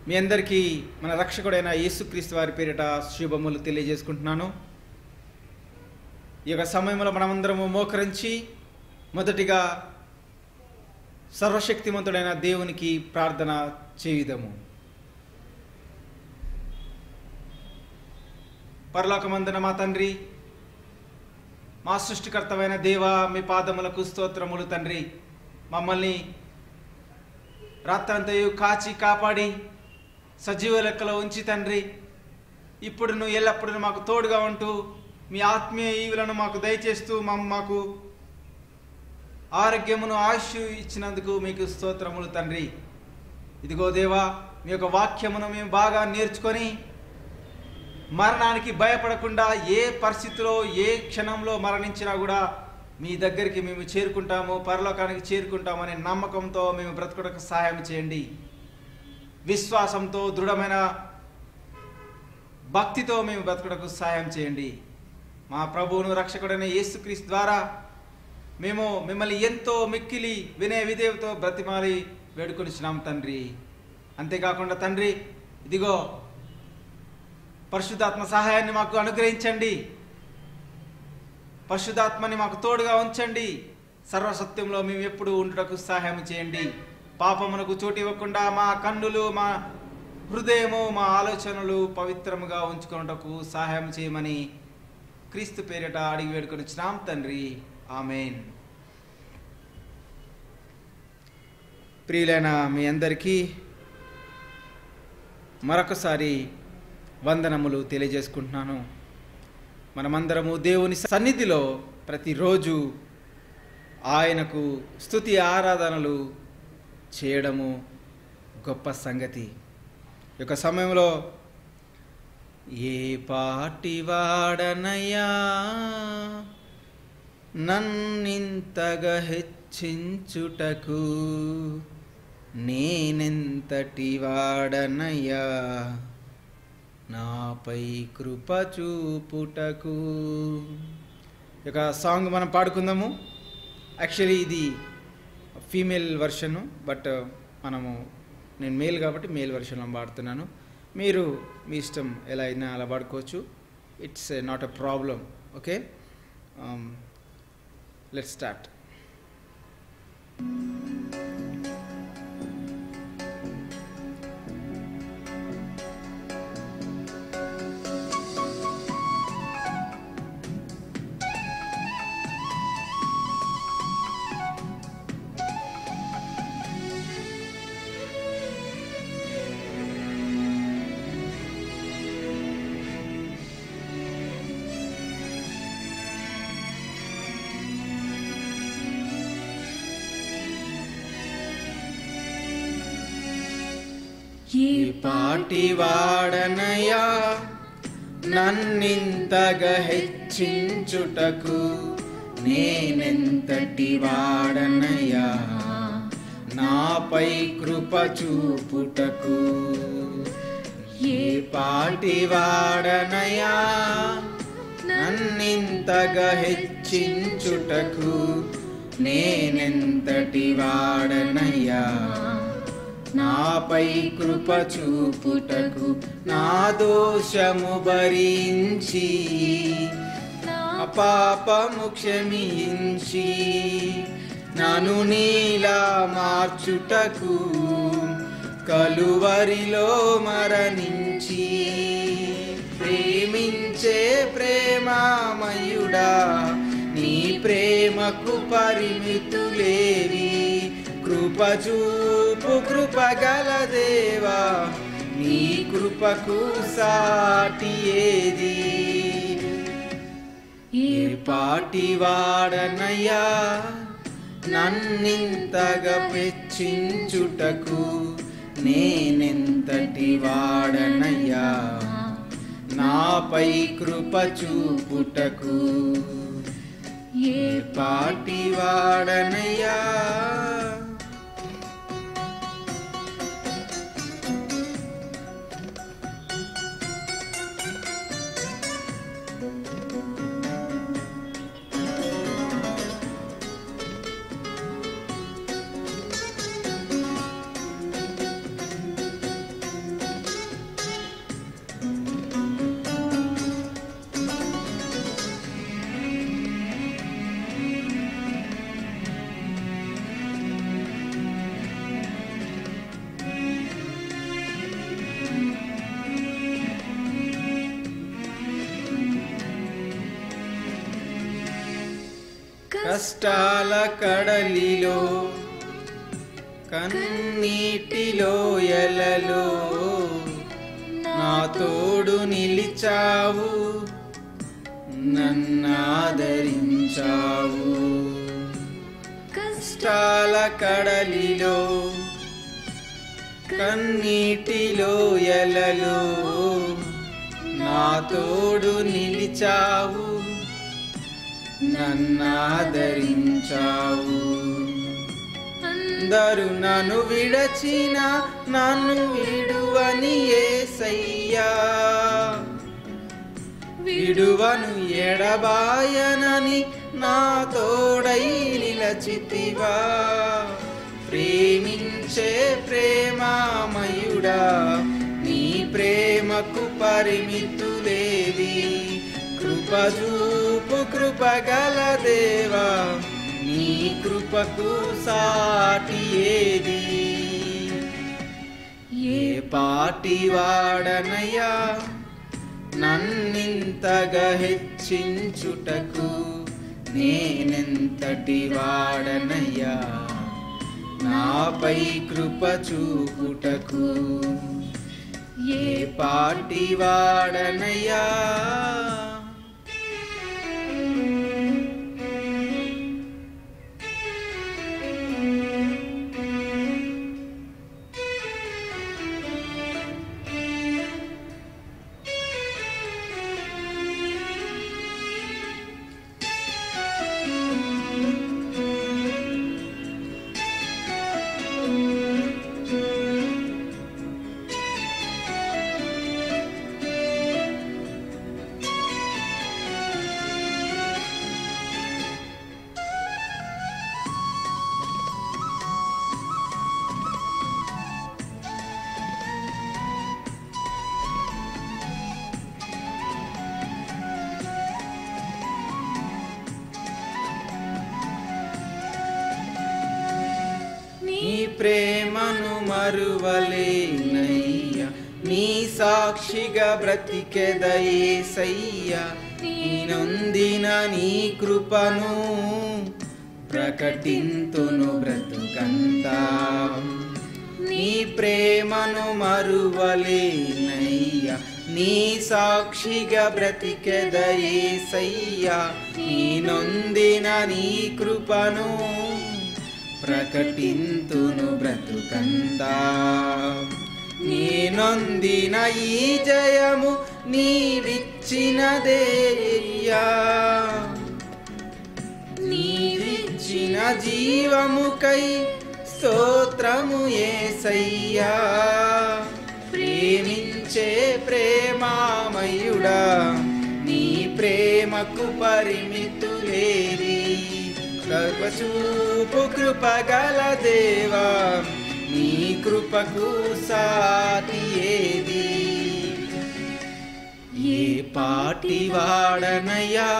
మీ అందరికీ మన రక్షకుడైన యేసుక్రీస్తు వారి పేరిట శుభములు తెలియజేసుకుంటున్నాను ఈ యొక్క సమయంలో మనమందరము మోకరించి మొదటిగా సర్వశక్తిమంతుడైన దేవునికి ప్రార్థన చేయుదము పరలోకమందున మా తండ్రి మా సృష్టికర్తమైన దేవ మీ పాదములకు స్తోత్రములు తండ్రి మమ్మల్ని రాత్రంతయు కాచి కాపాడి సజీవ లెక్కలో ఉంచి తండ్రి ఇప్పుడు నువ్వు ఎల్లప్పుడూ మాకు తోడుగా ఉంటూ మీ ఆత్మీయ ఈవులను మాకు దయచేస్తూ మా మాకు ఆరోగ్యమును ఆయుష్ ఇచ్చినందుకు మీకు స్తోత్రములు తండ్రి ఇదిగో దేవా మీ యొక్క వాక్యమును మేము బాగా నేర్చుకొని మరణానికి భయపడకుండా ఏ పరిస్థితిలో ఏ క్షణంలో మరణించినా కూడా మీ దగ్గరికి మేము చేరుకుంటాము పరలోకానికి చేరుకుంటామనే నమ్మకంతో మేము బ్రతుకుటకు సహాయం చేయండి విశ్వాసంతో దృఢమైన భక్తితో మేము బ్రతుకుటకు సహాయం చేయండి మా ప్రభువును రక్షకుడైన యేసుక్రీస్తు ద్వారా మేము మిమ్మల్ని ఎంతో మిక్కిలి వినయ విధేయతో బ్రతిమాలి వేడుకొనిచ్చినాం తండ్రి అంతేకాకుండా తండ్రి ఇదిగో పరిశుద్ధాత్మ సహాయాన్ని మాకు అనుగ్రహించండి పరిశుద్ధాత్మని మాకు తోడుగా ఉంచండి సర్వసత్యంలో మేము ఎప్పుడు ఉండుటకు సహాయం చేయండి పాపమునకు చోటు ఇవ్వకుండా మా కన్నులు మా హృదయము మా ఆలోచనలు పవిత్రముగా ఉంచుకున్నటకు సహాయం చేయమని క్రీస్తు పేరిట అడిగి వేడుకొని వచ్చినాం తండ్రి ఆమెన్ ప్రియులైన మీ అందరికీ మరొకసారి వందనములు తెలియజేసుకుంటున్నాను మనమందరము దేవుని సన్నిధిలో ప్రతిరోజు ఆయనకు స్తుతి ఆరాధనలు చేయడము గొప్ప సంగతి ఈ యొక్క సమయంలో ఏ పాటి వాడనయ్యా నన్నింతగా హెచ్చించుటకు నేనెంతటి వాడనయ్యా నాపై కృప చూపుటకు ఈ యొక్క సాంగ్ మనం పాడుకుందాము యాక్చువల్లీ ఇది ఫీమేల్ వర్షను బట్ మనము నేను మేల్ కాబట్టి మేల్ వర్షన్లో పాడుతున్నాను మీరు మీ ఇష్టం ఎలా అయినా అలా పాడుకోవచ్చు it's not a problem okay let start ఏ పాటి వాడనయ్యా నన్నింతగా హెచ్చించుటకు నేనెంతటి వాడనయ్యా నాపై కృప చూపుటకు ఏ పాటి వాడనయ్యా నన్నింతగా హెచ్చించుటకు నేనెంతటి వాడనయ్యా నాపై కృప చూపుటకు నా దోషము భరించి నా పాపము క్షమించి నన్ను నీలా మార్చుటకు కలువరిలో మరణించి ప్రేమించే ప్రేమామయుడా నీ ప్రేమకు పరిమితులేవి కృప చూపు కృపగల దేవా నీ కృపకు సాటి ఏది ఏ పాటి వాడనయ్యా నన్నింతగా పెచ్చించుటకు నేనెంతటి వాడనయ్యా నాపై కృప చూపుటకు ఏ పాటి వాడనయ్యా కష్టాల కడలిలో కన్నీటిలో ఎలలో నా తోడు నిలిచావు నన్నాదరించావు కష్టాల కడలిలో కన్నీటిలో ఎలలో నా తోడు నిలిచావు నన్నాదరించావు అందరు నన్ను విడచిన నన్ను విడువని ఏసయ్యా విడువను ఎడబాయనని నా తోడై నిలచితివా ప్రేమించే ప్రేమామయుడా నీ ప్రేమకు పరిమితులేవి కృపజూపు కృపగల దేవా నీ కృపకు సాటి ఏది ఏ పాటి వాడనయ్యా నన్నింతగా హెచ్చించుటకు నేనెంతటి వాడనయ్యా నాపై కృప చూపుటకు ఏ పాటి వాడనయ్యా నీ ప్రేమను మరువలేనయ్యా నీ సాక్షిగా బ్రతికెదయేసయ్యా నీ నొందిన నీ కృపను ప్రకటింతును బ్రతుకంతా నీ ప్రేమను మరువలేనయ్యా నీ సాక్షిగా బ్రతికెదయేసయ్యా నీ నొందిన నీ కృపను ప్రకటింతును బ్రతుకంతా నేనొందిన ఈ జయము నీవిచ్చినదేయ్యా నీవిచ్చిన జీవముకై స్తోత్రము ఏసయ్యా ప్రేమించే ప్రేమామయుడా నీ ప్రేమకు పరిమితులేరి కృపచూపు కృపగల దేవా నీ కృపకు సాటి ఏది ఏ పాటి వాడనయ్యా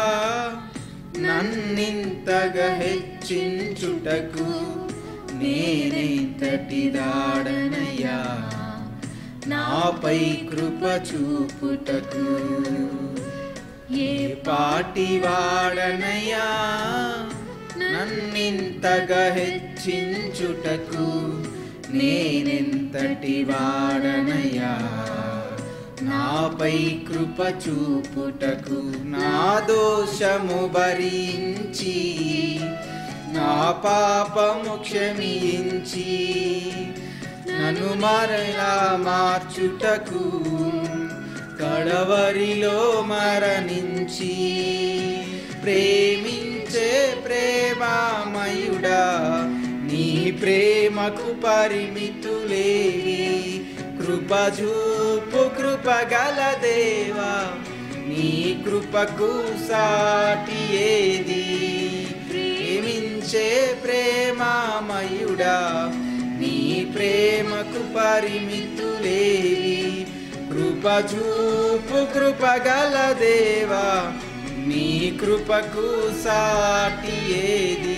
నన్నింతగా హెచ్చించుటకు నేనెంతటి దాడనయ్యా నాపై కృప చూపుటకు ఏ పాటి వాడనయ్యా నన్నింతగా హెచ్చించుటకు నేనెంతటి వాడనయ్యా నాపై కృప చూపుటకు నా దోషము భరించి నా పాపము క్షమించి నన్ను మరలా మార్చుటకు కడవరిలో మరణించి ప్రేమించే ప్రేమామయుడా నీ ప్రేమకు పరిమితులేవి కృపజూపు కృపగల దేవా నీ కృపకు సాటి ఏది ప్రేమించే ప్రేమామయుడా నీ ప్రేమకు పరిమితులేవి కృపజూపు కృపగల దేవా నీ కృపకు సాటి ఏది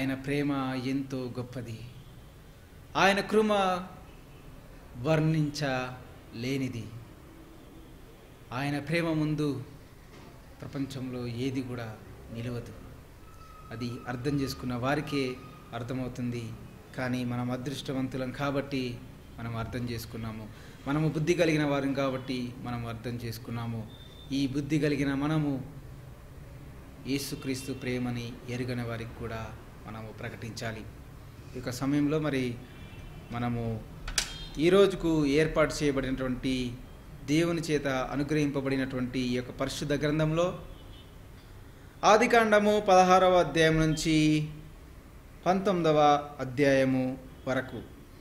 ఆయన ప్రేమ ఎంతో గొప్పది ఆయన కృమ వర్ణించలేనిది ఆయన ప్రేమ ముందు ప్రపంచంలో ఏది కూడా నిలవదు అది అర్థం చేసుకున్న వారికే అర్థమవుతుంది కానీ మనం అదృష్టవంతులం కాబట్టి మనం అర్థం చేసుకున్నాము మనము బుద్ధి కలిగిన వారం కాబట్టి మనం అర్థం చేసుకున్నాము ఈ బుద్ధి కలిగిన మనము యేసుక్రీస్తు ప్రేమని ఎరుగని వారికి కూడా మనము ప్రకటించాలి ఈ యొక్క సమయంలో మరి మనము ఈ రోజుకు ఏర్పాటు చేయబడినటువంటి దేవుని చేత అనుగ్రహింపబడినటువంటి ఈ యొక్క పరిశుద్ధ గ్రంథంలో ఆదికాండము పదహారవ అధ్యాయం నుంచి పంతొమ్మిదవ అధ్యాయము వరకు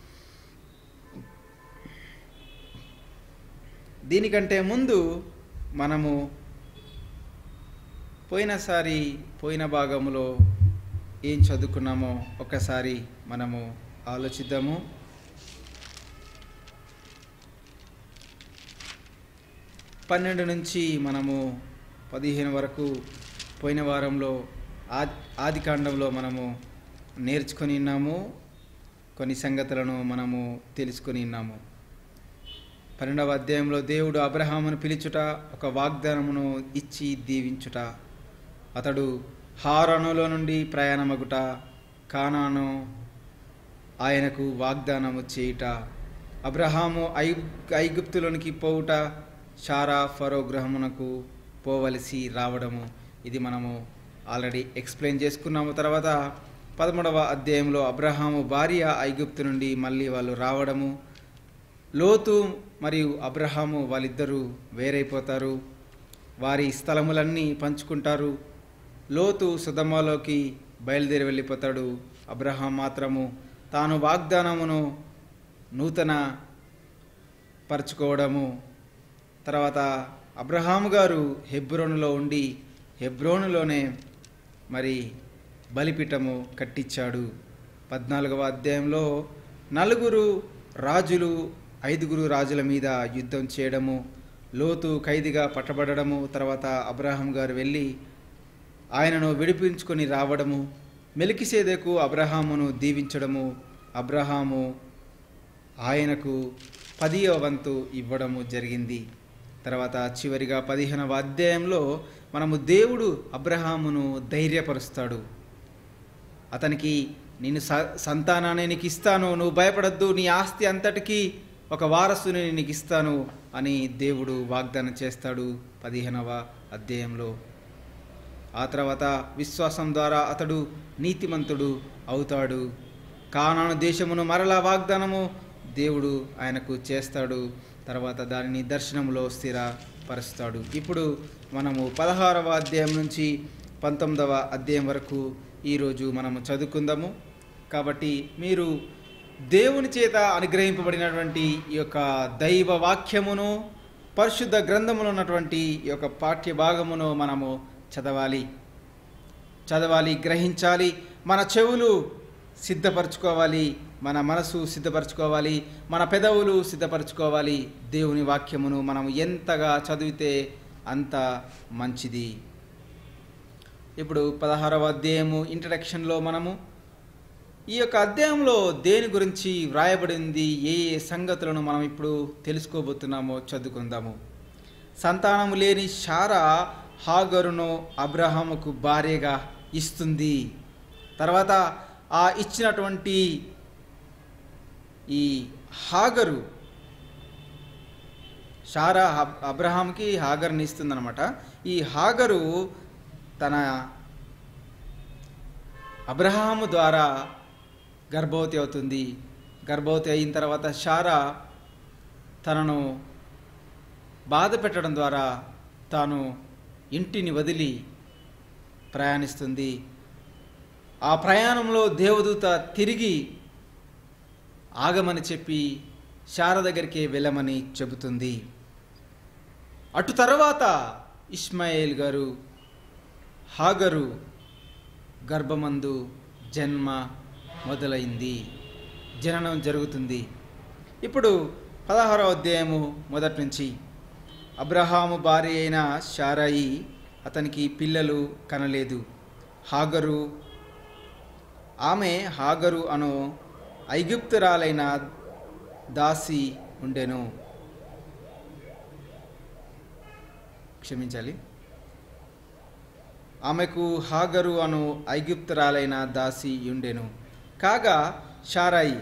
దీనికంటే ముందు మనము పోయినసారి పోయిన భాగంలో ఏం చదువుకున్నామో ఒకసారి మనము ఆలోచిద్దాము పన్నెండు నుంచి మనము పదిహేను వరకు పోయిన వారంలో ఆది ఆదికాండంలో మనము నేర్చుకొని ఉన్నాము కొన్ని సంగతులను మనము తెలుసుకొని ఉన్నాము పన్నెండవ అధ్యాయంలో దేవుడు అబ్రహామును పిలుచుట ఒక వాగ్దానమును ఇచ్చి దీవించుట అతడు హారణులో నుండి ప్రయాణమగుట కానాను ఆయనకు వాగ్దానము చేయుట అబ్రహాము ఐ ఐగుప్తులోనికి పోవుట షారా ఫరో గ్రహమునకు పోవలసి రావడము ఇది మనము ఆల్రెడీ ఎక్స్ప్లెయిన్ చేసుకున్నాము తర్వాత పదమూడవ అధ్యాయంలో అబ్రహాము భార్య ఐగుప్తు నుండి మళ్ళీ వాళ్ళు రావడము లోతు మరియు అబ్రహాము వాళ్ళిద్దరూ వేరైపోతారు వారి స్థలములన్నీ పంచుకుంటారు లోతు సుధమాలోకి బయలుదేరి వెళ్ళిపోతాడు అబ్రహాం మాత్రము తాను వాగ్దానమును నూతన పరుచుకోవడము తర్వాత అబ్రహాము గారు హెబ్రోనులో ఉండి హెబ్రోనులోనే మరి బలిపీఠము కట్టించాడు పద్నాలుగవ అధ్యాయంలో నలుగురు రాజులు ఐదుగురు రాజుల మీద యుద్ధం చేయడము లోతు ఖైదీగా పట్టబడము తర్వాత అబ్రహాం గారు వెళ్ళి ఆయనను విడిపించుకొని రావడము మెలికిసేదకు అబ్రహామును దీవించడము అబ్రహాము ఆయనకు పదివ వంతు ఇవ్వడము జరిగింది తర్వాత చివరిగా పదిహేనవ అధ్యాయంలో మనము దేవుడు అబ్రహామును ధైర్యపరుస్తాడు అతనికి నేను స సంతానాన్ని నీకు ఇస్తాను నువ్వు భయపడద్దు నీ ఆస్తి అంతటికీ ఒక వారసుని నీకు ఇస్తాను అని దేవుడు వాగ్దానం చేస్తాడు పదిహేనవ అధ్యాయంలో ఆ తర్వాత విశ్వాసం ద్వారా అతడు నీతిమంతుడు అవుతాడు కానాను దేశమును మరలా వాగ్దానము దేవుడు ఆయనకు చేస్తాడు తర్వాత దానిని దర్శనంలో స్థిరపరుస్తాడు ఇప్పుడు మనము పదహారవ అధ్యాయం నుంచి పంతొమ్మిదవ అధ్యాయం వరకు ఈరోజు మనము చదువుకుందాము కాబట్టి మీరు దేవుని చేత అనుగ్రహింపబడినటువంటి ఈ యొక్క దైవ వాక్యమును పరిశుద్ధ గ్రంథములో ఉన్నటువంటి ఈ యొక్క పాఠ్య భాగమును మనము చదవాలి చదవాలి గ్రహించాలి మన చెవులు సిద్ధపరచుకోవాలి మన మనసు సిద్ధపరచుకోవాలి మన పెదవులు సిద్ధపరచుకోవాలి దేవుని వాక్యమును మనం ఎంతగా చదివితే అంత మంచిది ఇప్పుడు పదహారవ అధ్యాయము ఇంట్రడక్షన్లో మనము ఈ యొక్క అధ్యాయంలో దేని గురించి వ్రాయబడింది ఏ ఏ సంగతులను మనం ఇప్పుడు తెలుసుకోబోతున్నామో చదువుకుందాము సంతానము లేని షారా హాగరును అబ్రహాముకు భార్యగా ఇస్తుంది తర్వాత ఆ ఇచ్చినటువంటి ఈ హాగరు షారా అబ్- అబ్రహాంకి హాగర్ని ఇస్తుందన్నమాట ఈ హాగరు తన అబ్రహాము ద్వారా గర్భవతి అవుతుంది గర్భవతి అయిన తర్వాత షారా తనను బాధ పెట్టడం ద్వారా తాను ఇంటిని వదిలి ప్రయాణిస్తుంది ఆ ప్రయాణంలో దేవదూత తిరిగి ఆగమని చెప్పి శార దగ్గరికి వెళ్ళమని చెబుతుంది అటు తర్వాత ఇస్మాయిల్ గారు హాగరు గర్భమందు జన్మ మొదలైంది జననం జరుగుతుంది ఇప్పుడు పదహారవ అధ్యాయము మొదటి నుంచి అబ్రహాము భార్య అయిన షారాయి అతనికి పిల్లలు కనలేదు హాగరు ఆమె హాగరు అను ఐగుప్తురాలైన దాసి ఉండెను క్షమించాలి ఆమెకు హాగరు అను ఐగుప్తురాలైన దాసి ఉండెను కాగా షారాయి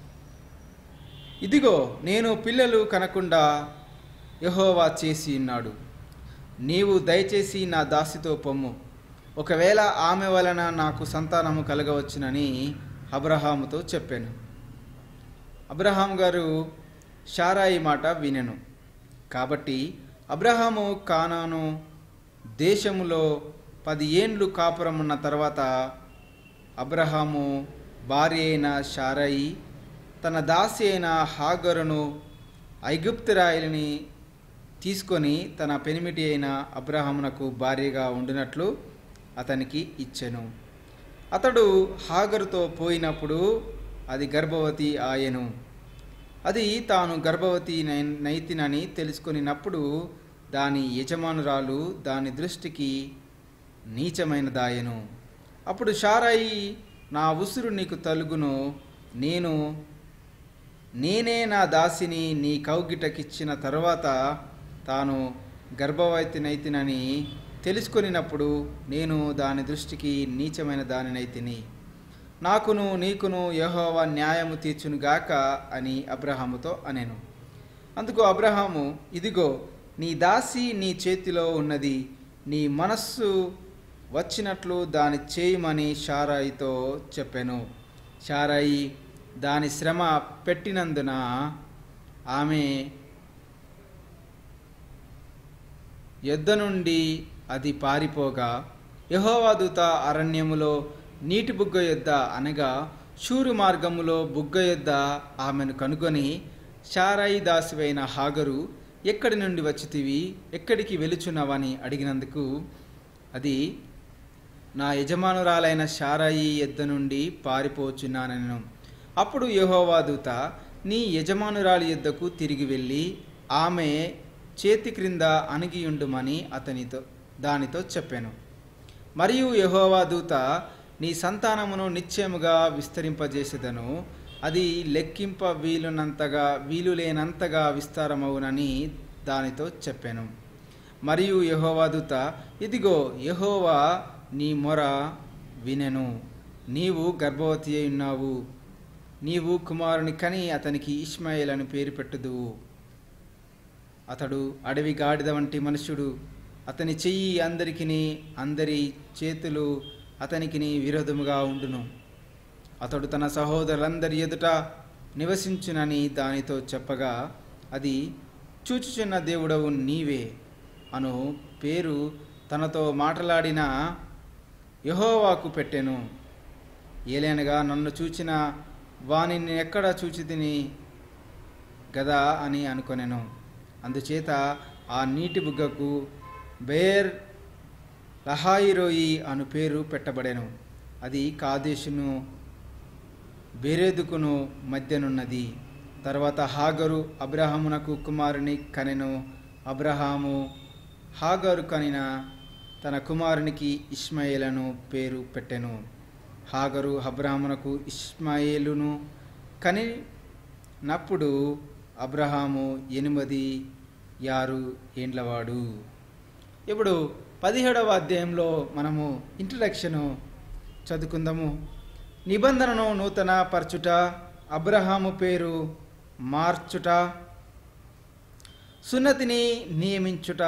ఇదిగో నేను పిల్లలు కనకుండా యహోవా చేసి ఉన్నాడు నీవు దయచేసి నా దాసితో పొమ్ము ఒకవేళ ఆమె వలన నాకు సంతానము కలగవచ్చునని అబ్రహాముతో చెప్పాను అబ్రహాం గారు షారాయి మాట వినెను కాబట్టి అబ్రహాము కానాను దేశములో పది ఏండ్లు కాపురం ఉన్న తర్వాత అబ్రహాము భార్య అయిన షారాయి తన దాసి అయిన హాగరును ఐగుప్తురాయిని తీసుకొని తన పెనిమిటి అయిన అబ్రహామునకు భార్యగా ఉండినట్లు అతనికి ఇచ్చెను అతడు హాగరుతో పోయినప్పుడు అది గర్భవతి ఆయను అది తాను గర్భవతి నై- నైతినని తెలుసుకొనినప్పుడు దాని యజమానురాలు దాని దృష్టికి నీచమైనదాయను అప్పుడు షారాయి నా ఉసురు నీకు తలుగును నేను నేనే నా దాసిని నీ కౌగిటకిచ్చిన తర్వాత తాను గర్భవతినైతినని తెలుసుకొనినప్పుడు నేను దాని దృష్టికి నీచమైన దానినైతిని నాకును నీకును యెహోవా న్యాయము తీర్చునుగాక అని అబ్రహాముతో అనెను అందుకు అబ్రహాము ఇదిగో నీ దాసి నీ చేతిలో ఉన్నది నీ మనస్సు వచ్చినట్లు దాని చేయమని షారాయితో చెప్పాను షారాయి దాని శ్రమ పెట్టినందున ఆమె యొద్ద నుండి అది పారిపోగా యెహోవా దూత అరణ్యములో నీటి బుగ్గ యొద్ద అనగా శూరు మార్గములో బుగ్గ యొద్ద ఆమెను కనుగొని షారాయి దాసువైన హాగరు ఎక్కడి నుండి వచ్చితివి ఎక్కడికి వెలుచున్నావని అడిగినందుకు అది నా యజమానురాలైన షారాయి ఎద్ద నుండి పారిపోచున్నానను అప్పుడు యెహోవా దూత నీ యజమానురాలి యొద్దకు తిరిగి వెళ్ళి ఆమె చేతి క్రింద అణిగియుండుమని అతనితో దానితో చెప్పాను మరియు యెహోవా దూత నీ సంతానమును నిశ్చయముగా విస్తరింపజేసేదను అది లెక్కింప వీలునంతగా వీలు లేనంతగా విస్తారమవునని దానితో చెప్పాను మరియు యెహోవా దూత ఇదిగో యెహోవా నీ మొర వినెను నీవు గర్భవతి అయి ఉన్నావు నీవు కుమారుని కని అతనికి ఇష్మాయిల్ అని పేరు పెట్టుదువు అతడు అడవి గాడిద వంటి మనుష్యుడు అతని చెయ్యి అందరికిని అందరి చేతులు అతనికిని విరోధముగా ఉండును అతడు తన సహోదరులందరి ఎదుట నివసించునని దానితో చెప్పగా అది చూచుచున్న దేవుడవు నీవే అను పేరు తనతో మాట్లాడిన యహోవాకు పెట్టెను ఏలైనగా నన్ను చూచిన వానిని ఎక్కడ చూచి తిని గదా అని అనుకొనెను అందుచేత ఆ నీటి బుగ్గకు బేర్ లహాయిరోయి అను పేరు పెట్టబడెను అది కాదేశును బెరేదుకును మధ్యనున్నది తర్వాత హాగరు అబ్రహామునకు కుమారుని కనెను అబ్రహాము హాగరు కనిన తన కుమారునికి ఇష్మాయేలను పేరు పెట్టెను హాగరు అబ్రహామునకు ఇష్మాయేలును కనినప్పుడు అబ్రహాము ఎనిమిది యారు ఏండ్లవాడు ఇప్పుడు పదిహేడవ అధ్యాయంలో మనము ఇంట్రడక్షను చదువుకుందాము నిబంధనను నూతన పరచుట అబ్రహాము పేరు మార్చుట సున్నతిని నియమించుట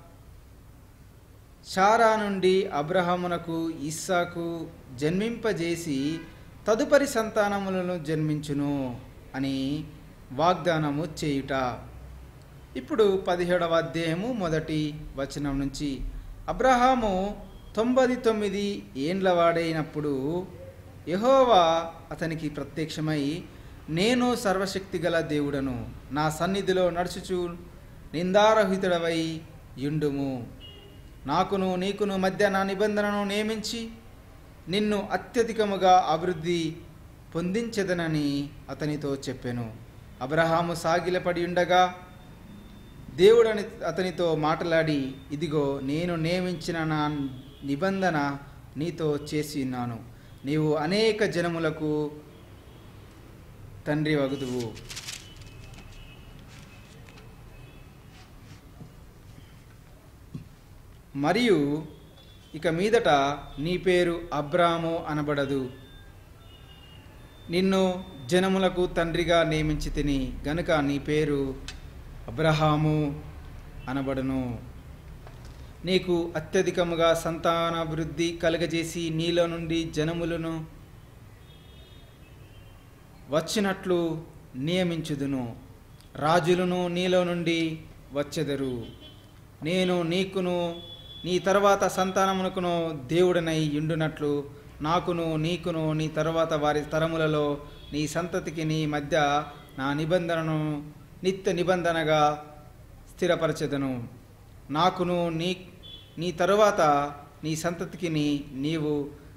షారా నుండి అబ్రహామునకు ఇస్సాకు జన్మింపజేసి తదుపరి సంతానములను జన్మించును అని వాగ్దానము చేయుట ఇప్పుడు పదిహేడవ అధ్యాయము మొదటి వచనం నుంచి అబ్రహాము తొంభై తొమ్మిది ఏండ్ల వాడైనప్పుడు యెహోవా అతనికి ప్రత్యక్షమై నేను సర్వశక్తి గల దేవుడను నా సన్నిధిలో నడుచుచు నిందారహితుడవై యుండుము నాకును నీకును మధ్య నా నిబంధనను నియమించి నిన్ను అత్యధికముగా అభివృద్ధి పొందించదనని అతనితో చెప్పెను అబ్రహాము సాగిలపడి ఉండగా దేవుడని అతనితో మాట్లాడి ఇదిగో నేను నియమించిన నా నిబంధన నీతో చేసి ఉన్నాను నీవు అనేక జనములకు తండ్రి వగుదువు మరియు ఇక మీదట నీ పేరు అబ్రాము అనబడదు నిన్ను జనములకు తండ్రిగా నియమించి తిని గనుక నీ పేరు అబ్రహాము అనబడును నీకు అత్యధికముగా సంతానాభివృద్ధి కలుగజేసి నీలో నుండి జనములను వచ్చినట్లు నియమించుదును రాజులను నీలో నుండి వచ్చెదరు నేను నీకును నీ తర్వాత సంతానమునకును దేవుడనై ఉండునట్లు నాకును నీకును నీ తర్వాత వారి తరములలో నీ సంతతికి నీ మధ్య నా నిబంధనను నిత్య నిబంధనగా స్థిరపరచెదను నాకును నీ నీ తరువాత నీ సంతతికి నీ నీవు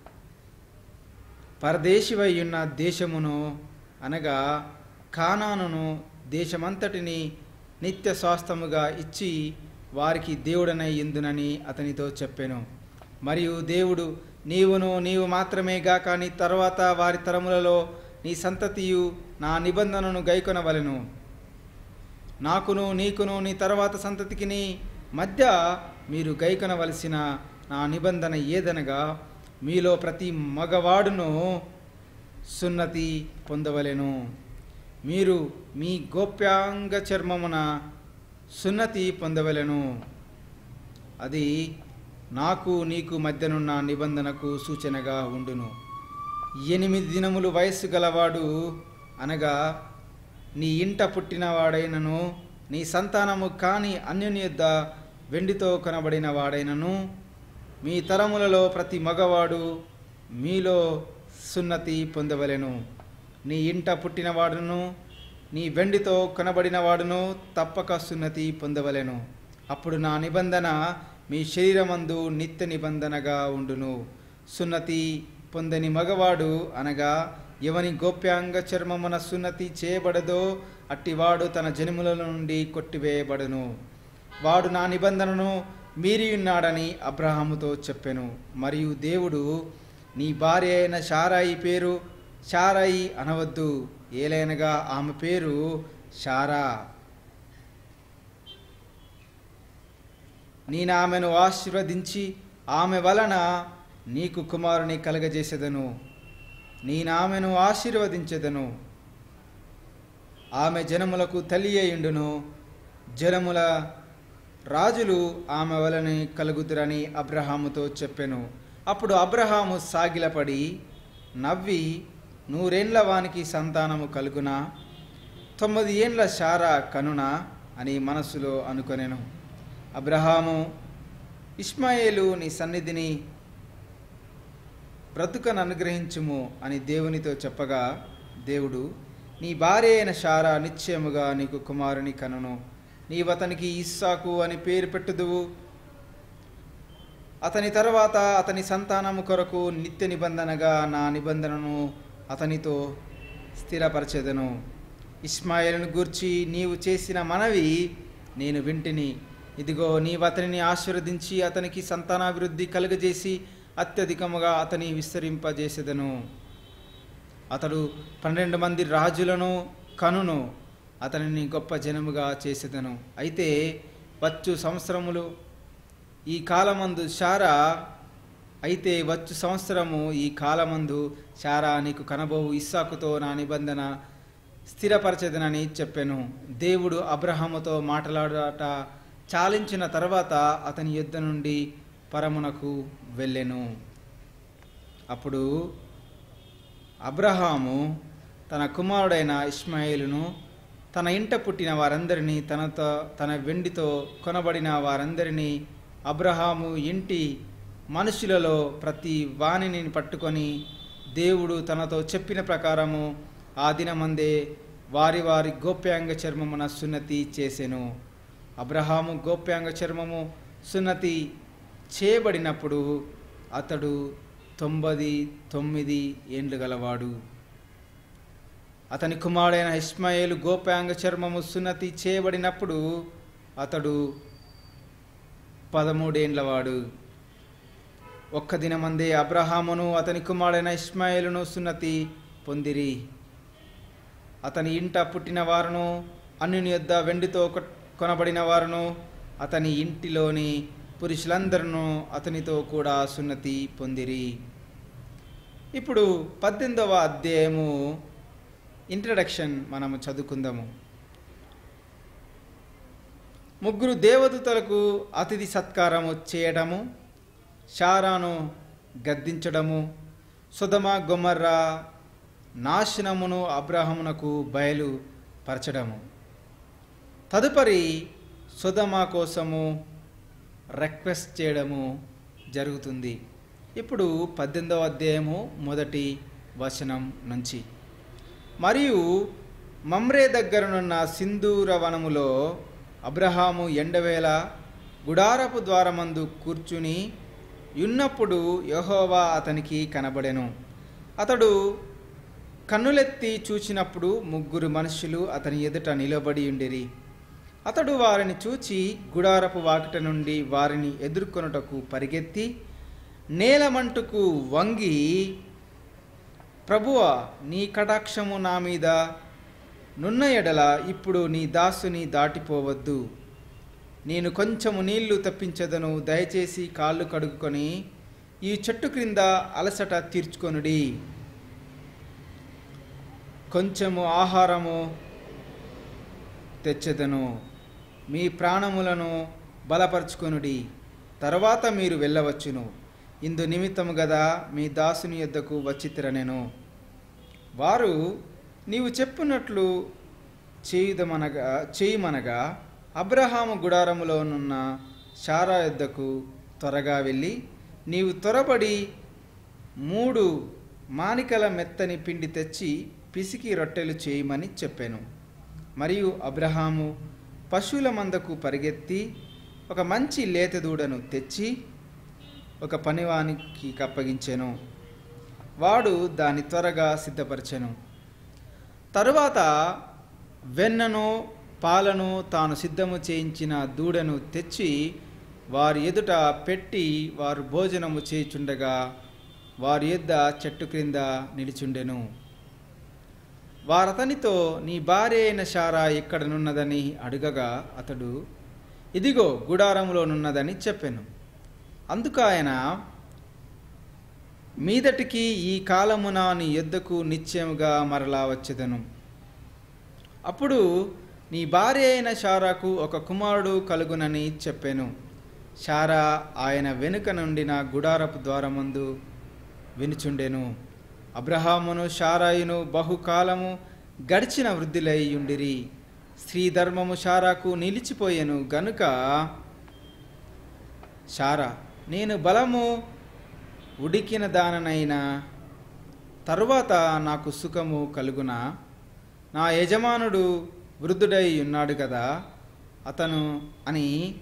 పరదేశివై ఉన్న దేశమును అనగా కానానును దేశమంతటిని నిత్య స్వాస్థముగా ఇచ్చి వారికి దేవుడనై ఇందునని అతనితో చెప్పాను మరియు దేవుడు నీవును నీవు మాత్రమే గాక నీ తర్వాత వారి తరములలో నీ సంతతియు నా నిబంధనను గైకొనవలెను నాకును నీకును నీ తర్వాత సంతతికి నీ మధ్య మీరు గైకొనవలసిన నా నిబంధన ఏదనగా మీలో ప్రతి మగవాడును సున్నతి పొందవలెను మీరు మీ గోప్యాంగ చర్మమున సున్నతి పొందవలెను అది నాకు నీకు మధ్యనున్న నిబంధనకు సూచనగా ఉండును ఎనిమిది దినములు వయస్సు గలవాడు అనగా నీ ఇంట పుట్టినవాడైనను నీ సంతానము కాని అన్యుని యొద్ద వెండితో కొనబడిన వాడైనను మీ తరములలో ప్రతి మగవాడు మీలో సున్నతి పొందవలెను నీ ఇంట పుట్టినవాడును నీ వెండితో కొనబడిన వాడును తప్పక సున్నతి పొందవలెను అప్పుడు నా నిబంధన మీ శరీరమందు నిత్య నిబంధనగా ఉండును సున్నతి పొందని మగవాడు అనగా ఎవని గోప్యాంగ చర్మమున సున్నతి చేయబడదో అట్టివాడు తన జన్ముల నుండి కొట్టివేయబడును వాడు నా నిబంధనను మీరి ఉన్నాడని అబ్రహాముతో చెప్పెను మరియు దేవుడు నీ భార్య అయిన షారాయి పేరు షారాయి అనవద్దు ఏలైనగా ఆమె పేరు షారా నేను ఆమెను ఆశీర్వదించి ఆమె వలన నీకు కుమారుని కలగజేసేదను నేను ఆమెను ఆశీర్వదించెదను ఆమె జనములకు తల్లి అయ్యుండును జనముల రాజులు ఆమె వలని కలుగుతురని అబ్రహాముతో చెప్పెను అప్పుడు అబ్రహాము సాగిలపడి నవ్వి నూరేండ్ల వానికి సంతానము కలుగునా తొమ్మిది ఏండ్ల శారా కనునా అని మనస్సులో అనుకొనెను అబ్రహాము ఇస్మాయేలు నీ సన్నిధిని బ్రతుకను అనుగ్రహించుము అని దేవునితో చెప్పగా దేవుడు నీ భార్య అయిన శారా నిశ్చయముగా నీకు కుమారుని కనును నీవతనికి ఇస్సాకు అని పేరు పెట్టుదువు అతని తర్వాత అతని సంతానము కొరకు నిత్య నిబంధనగా నా నిబంధనను అతనితో స్థిరపరచెదను ఇస్మాయిల్ను గూర్చి నీవు చేసిన మనవి నేను వింటిని ఇదిగో నీవు అతనిని ఆశీర్వదించి అతనికి సంతానాభివృద్ధి కలుగజేసి అత్యధికముగా అతని విస్తరింపజేసేదను అతడు పన్నెండు మంది రాజులను కనును అతనిని గొప్ప జనముగా చేసేదను అయితే వచ్చు సంవత్సరములు ఈ కాలమందు శారా అయితే వచ్చు సంవత్సరము ఈ కాలమందు శారా నీకు కనబోవు ఇస్సాకుతో నా నిబంధన స్థిరపరచదనని చెప్పాను దేవుడు అబ్రహాముతో మాట్లాడాట చాలించిన తర్వాత అతని యుద్ధ నుండి పరమునకు వెళ్ళెను అప్పుడు అబ్రహాము తన కుమారుడైన ఇస్మాయిలును తన ఇంట పుట్టిన వారందరినీ తనతో తన వెండితో కొనబడిన వారందరినీ అబ్రహాము ఇంటి మనుషులలో ప్రతి వాణిని పట్టుకొని దేవుడు తనతో చెప్పిన ప్రకారము ఆ దినమందే వారి వారి గోప్యాంగ చర్మమున సున్నతి చేసెను అబ్రహాము గోప్యాంగ చర్మము సున్నతి చేయబడినప్పుడు అతడు తొంభై తొమ్మిది ఏండ్లు గలవాడు అతని కుమారుడైన ఇస్మాయేలు గోప్యాంగ చర్మము సున్నతి చేయబడినప్పుడు అతడు పదమూడేండ్లవాడు ఒక్క దినమందే అబ్రహామును అతని కుమారుడైన ఇస్మాయిలును సున్నతి పొందిరి అతని ఇంట పుట్టిన వారును అన్యుని యొద్ద వెండితో కొ- కొనబడిన వారును అతని ఇంటిలోని పురుషులందరూ అతనితో కూడా సున్నతి పొందిరి ఇప్పుడు పద్దెనిమిదవ అధ్యాయము ఇంట్రడక్షన్ మనము చదువుకుందాము ముగ్గురు దేవదూతలకు అతిథి సత్కారము చేయడము షారాను గద్దించడము సుధమ గొమర్రా నాశనమును అబ్రహమునకు బయలు పరచడము తదుపరి సుధమ కోసము రిక్వెస్ట్ చేయడము జరుగుతుంది ఇప్పుడు పద్దెనిమిదవ అధ్యాయము మొదటి వచనం నుంచి మరియు మమ్రే దగ్గరనున్న సింధూర వనములో అబ్రహాము ఎండవేళ గుడారపు ద్వారమందు కూర్చుని ఉన్నప్పుడు యెహోవా అతనికి కనబడెను అతడు కన్నులెత్తి చూచినప్పుడు ముగ్గురు మనుషులు అతని ఎదుట నిలబడి ఉండిరి అతడు వారిని చూచి గుడారపు వాకిట నుండి వారిని ఎదుర్కొనుటకు పరిగెత్తి నేలమంటుకు వంగి ప్రభువ నీ కటాక్షము నా మీద నున్న ఎడల ఇప్పుడు నీ దాసుని దాటిపోవద్దు నేను కొంచెము నీళ్లు తప్పించదను దయచేసి కాళ్ళు కడుక్కొని ఈ చెట్టు క్రింద అలసట తీర్చుకొనుడి కొంచెము ఆహారము తెచ్చెదను మీ ప్రాణములను బలపరుచుకొనుడి తర్వాత మీరు వెళ్ళవచ్చును ఇందు నిమిత్తము గదా మీ దాసుని యొద్దకు వచ్చితిరనెను వారు నీవు చెప్పినట్లు చేయుదమనగా చేయమనగా అబ్రహాము గుడారములోనున్న శారా యొద్దకు త్వరగా వెళ్ళి నీవు త్వరపడి మూడు మానికల మెత్తని పిండి తెచ్చి పిసికి రొట్టెలు చేయమని చెప్పాను మరియు అబ్రహాము పశువుల మందకు పరిగెత్తి ఒక మంచి లేత దూడను తెచ్చి ఒక పనివానికి అప్పగించెను వాడు దాన్ని త్వరగా సిద్ధపరిచెను తరువాత వెన్నను పాలను తాను సిద్ధము చేయించిన దూడను తెచ్చి వారి ఎదుట పెట్టి వారు భోజనము చేయుచుండగా వారి యొద్ద చెట్టు క్రింద నిలిచుండెను వారతనితో నీ భార్య అయిన శారా ఎక్కడనున్నదని అడుగగా అతడు ఇదిగో గుడారంలోనున్నదని చెప్పాను అందుకు ఆయన మీదటికి ఈ కాలమున నీ యొద్దకు నిశ్చయముగా మరలా వచ్చేదను అప్పుడు నీ భార్య అయిన శారాకు ఒక కుమారుడు కలుగునని చెప్పాను శారా ఆయన వెనుక నుండిన గుడారపు ద్వారమందు వినుచుండెను అబ్రహామును శారాయును బహుకాలము గడిచిన వృద్ధులై ఉండిరి స్త్రీ ధర్మము శారాకు నిలిచిపోయెను గనుక శారా నేను బలము ఉడికిన దాననైనా తరువాత నాకు సుఖము కలుగునా నా యజమానుడు వృద్ధుడై ఉన్నాడు కదా అతను అని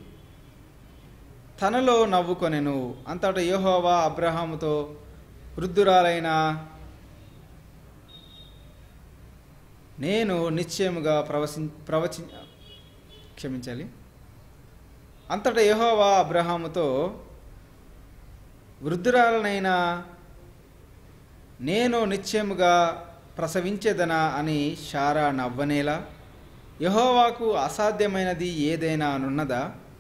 తనలో నవ్వుకొనెను అంతటా యెహోవా అబ్రహాముతో వృద్ధురాలైన నేను నిశ్చయముగా ప్రవచి ప్రవచి క్షమించాలి అంతటా యెహోవా అబ్రహాముతో వృద్ధురాలనైనా నేను నిశ్చయముగా ప్రసవించేదనా అని షారా నవ్వనేలా యహోవాకు అసాధ్యమైనది ఏదైనా అనున్నదా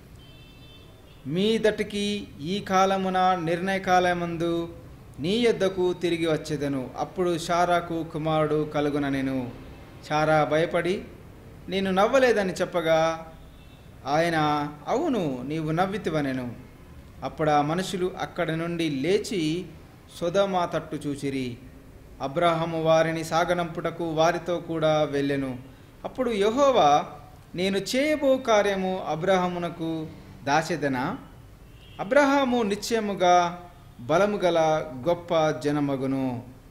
మీదటికి ఈ కాలమున నిర్ణయకాలమందు నీ యొద్దకు తిరిగి వచ్చేదను అప్పుడు షారాకు కుమారుడు కలుగుననెను షారా భయపడి నేను నవ్వలేదని చెప్పగా ఆయన అవును నీవు నవ్వితివనెను అప్పుడు ఆ మనుషులు అక్కడి నుండి లేచి సొదమా తట్టు చూచిరి అబ్రాహము వారిని సాగనంపుటకు వారితో కూడా వెళ్ళెను అప్పుడు యెహోవా నేను చేయబో కార్యము అబ్రహామునకు దాచెదనా అబ్రహాము నిశ్చయముగా బలము గల గొప్ప జనమగును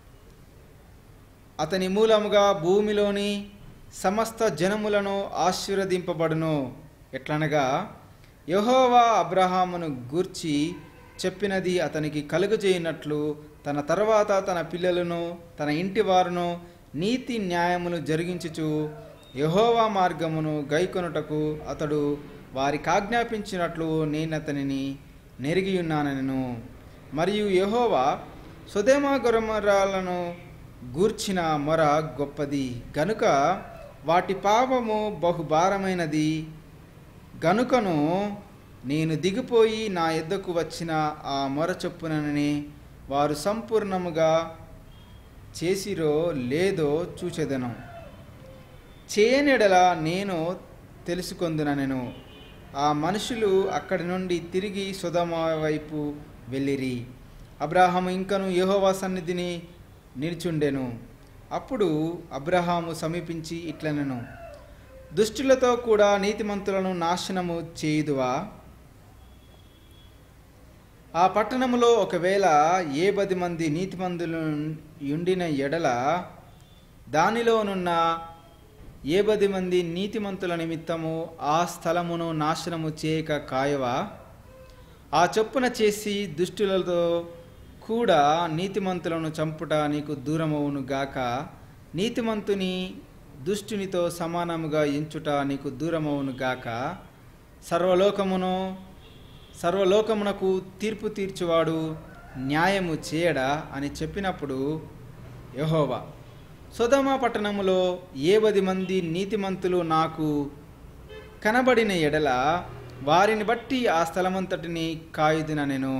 అతని మూలముగా భూమిలోని సమస్త జనములను ఆశీర్వదింపబడును ఎట్లనగా యెహోవా అబ్రహామును గూర్చి చెప్పినది అతనికి కలుగజేయనట్లు తన తర్వాత తన పిల్లలను తన ఇంటి వారును నీతి న్యాయములు జరిగించుచు యెహోవా మార్గమును గైకొనుటకు అతడు వారికి ఆజ్ఞాపించినట్లు నేను అతనిని నెరిగి ఉన్నానను మరియు యెహోవా సుధేమ గురమరాలను గూర్చిన మొర గొప్పది గనుక వాటి పాపము బహుభారమైనది గనుకను నేను దిగిపోయి నా ఎద్దకు వచ్చిన ఆ మొర చొప్పునని వారు సంపూర్ణముగా చేసిరో లేదో చూచెదను చేయనెడల నేను తెలుసుకొందున నేను ఆ మనుషులు అక్కడి నుండి తిరిగి సుధమ వైపు వెళ్ళిరి అబ్రాహాము ఇంకను యెహోవా సన్నిధిని నిల్చుండెను అప్పుడు అబ్రహాము సమీపించి ఇట్లనెను దుష్టులతో కూడా నీతిమంతులను నాశనము చేయుదువా ఆ పట్టణములో ఒకవేళ ఏ పది మంది నీతిమంతులు ఉండిన ఎడల దానిలోనున్న ఏ పది మంది నీతిమంతుల నిమిత్తము ఆ స్థలమును నాశనము చేయక కాయవా ఆ చొప్పున చేసి దుష్టులతో కూడా నీతిమంతులను చంపుట నీకు దూరమవును గాక నీతిమంతుని దుష్టునితో సమానముగా ఎంచుట నీకు దూరమవును గాక సర్వలోకమును సర్వలోకమునకు తీర్పు తీర్చువాడు న్యాయము చేయడా అని చెప్పినప్పుడు యెహోవా సొదమ పట్టణములో ఏ పది మంది నీతిమంతులు నాకు కనబడిన ఎడల వారిని బట్టి ఆ స్థలమంతటిని కాయుదిన నేను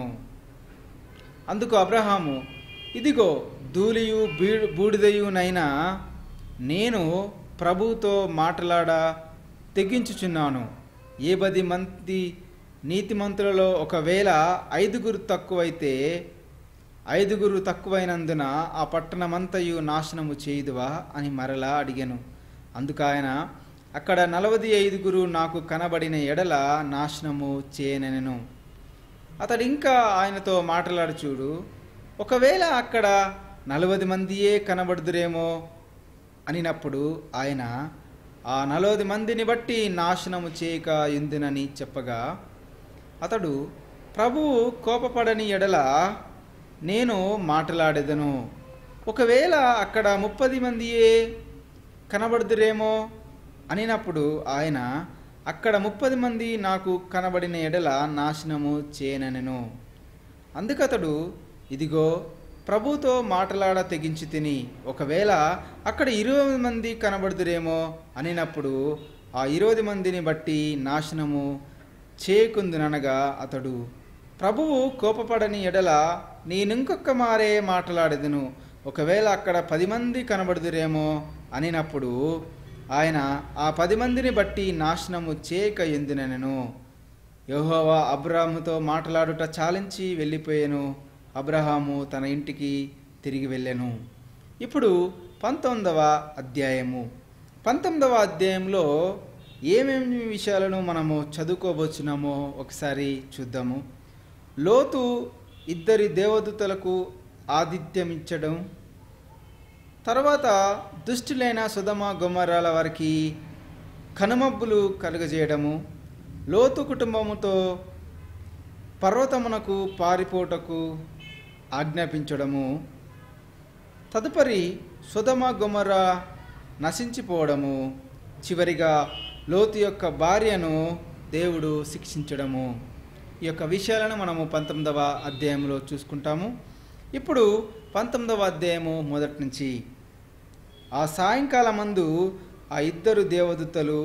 అందుకు అబ్రహాము ఇదిగో ధూళియు బీ- బూడిదయునైనా నేను ప్రభువుతో మాట్లాడ తెగించుచున్నాను ఏ పది మంది నీతిమంతులలో ఒకవేళ ఐదుగురు తక్కువైతే ఐదుగురు తక్కువైనందున ఆ పట్టణమంతయు నాశనము చేయుదువా అని మరలా అడిగాను అందుకు ఆయన అక్కడ నలవది ఐదుగురు నాకు కనబడిన ఎడల నాశనము చేయనెను అతడు ఇంకా ఆయనతో మాట్లాడుచూడు ఒకవేళ అక్కడ నలవది మందియే కనబడుదురేమో అనినప్పుడు ఆయన ఆ నలవది మందిని బట్టి నాశనము చేయక ఎందునని చెప్పగా అతడు ప్రభువు కోపపడని ఎడల నేను మాట్లాడేదను ఒకవేళ అక్కడ ముప్పది మందియే కనబడుదురేమో అనినప్పుడు ఆయన అక్కడ ముప్పది మంది నాకు కనబడిన ఎడల నాశనము చేయనెను అందుకతడు ఇదిగో ప్రభుతో మాట్లాడ తెగించి తిని ఒకవేళ అక్కడ ఇరవై మంది కనబడుదురేమో అనినప్పుడు ఆ ఇరవై మందిని బట్టి నాశనము చేయకుందుననగా అతడు ప్రభువు కోపపడని ఎడల నేనింకొక్క మారే మాట్లాడేదను ఒకవేళ అక్కడ పది మంది కనబడుదురేమో అనినప్పుడు ఆయన ఆ పది మందిని బట్టి నాశనము చేయక ఎందునెను యెహోవా అబ్రాహాముతో మాట్లాడుట చాలించి వెళ్ళిపోయాను అబ్రహాము తన ఇంటికి తిరిగి వెళ్ళాను ఇప్పుడు పంతొమ్మిదవ అధ్యాయము పంతొమ్మిదవ అధ్యాయంలో ఏమేమి విషయాలను మనము చదువుకోబోచున్నామో ఒకసారి చూద్దాము లోతు ఇద్దరి దేవదూతలకు ఆతిథ్యమిచ్చడం తర్వాత దుష్టులైన సుధమ గుమ్మరాల వారికి కనుమబ్బులు కలుగజేయడము లోతు కుటుంబముతో పర్వతమునకు పారిపోటకు ఆజ్ఞాపించడము తదుపరి సుధమ గుమర నశించిపోవడము చివరిగా లోతు యొక్క భార్యను దేవుడు శిక్షించడము ఈ యొక్క విషయాలను మనము పంతొమ్మిదవ అధ్యాయంలో చూసుకుంటాము ఇప్పుడు పంతొమ్మిదవ అధ్యాయము మొదటి నుంచి ఆ సాయంకాలం మందు ఆ ఇద్దరు దేవదూతలు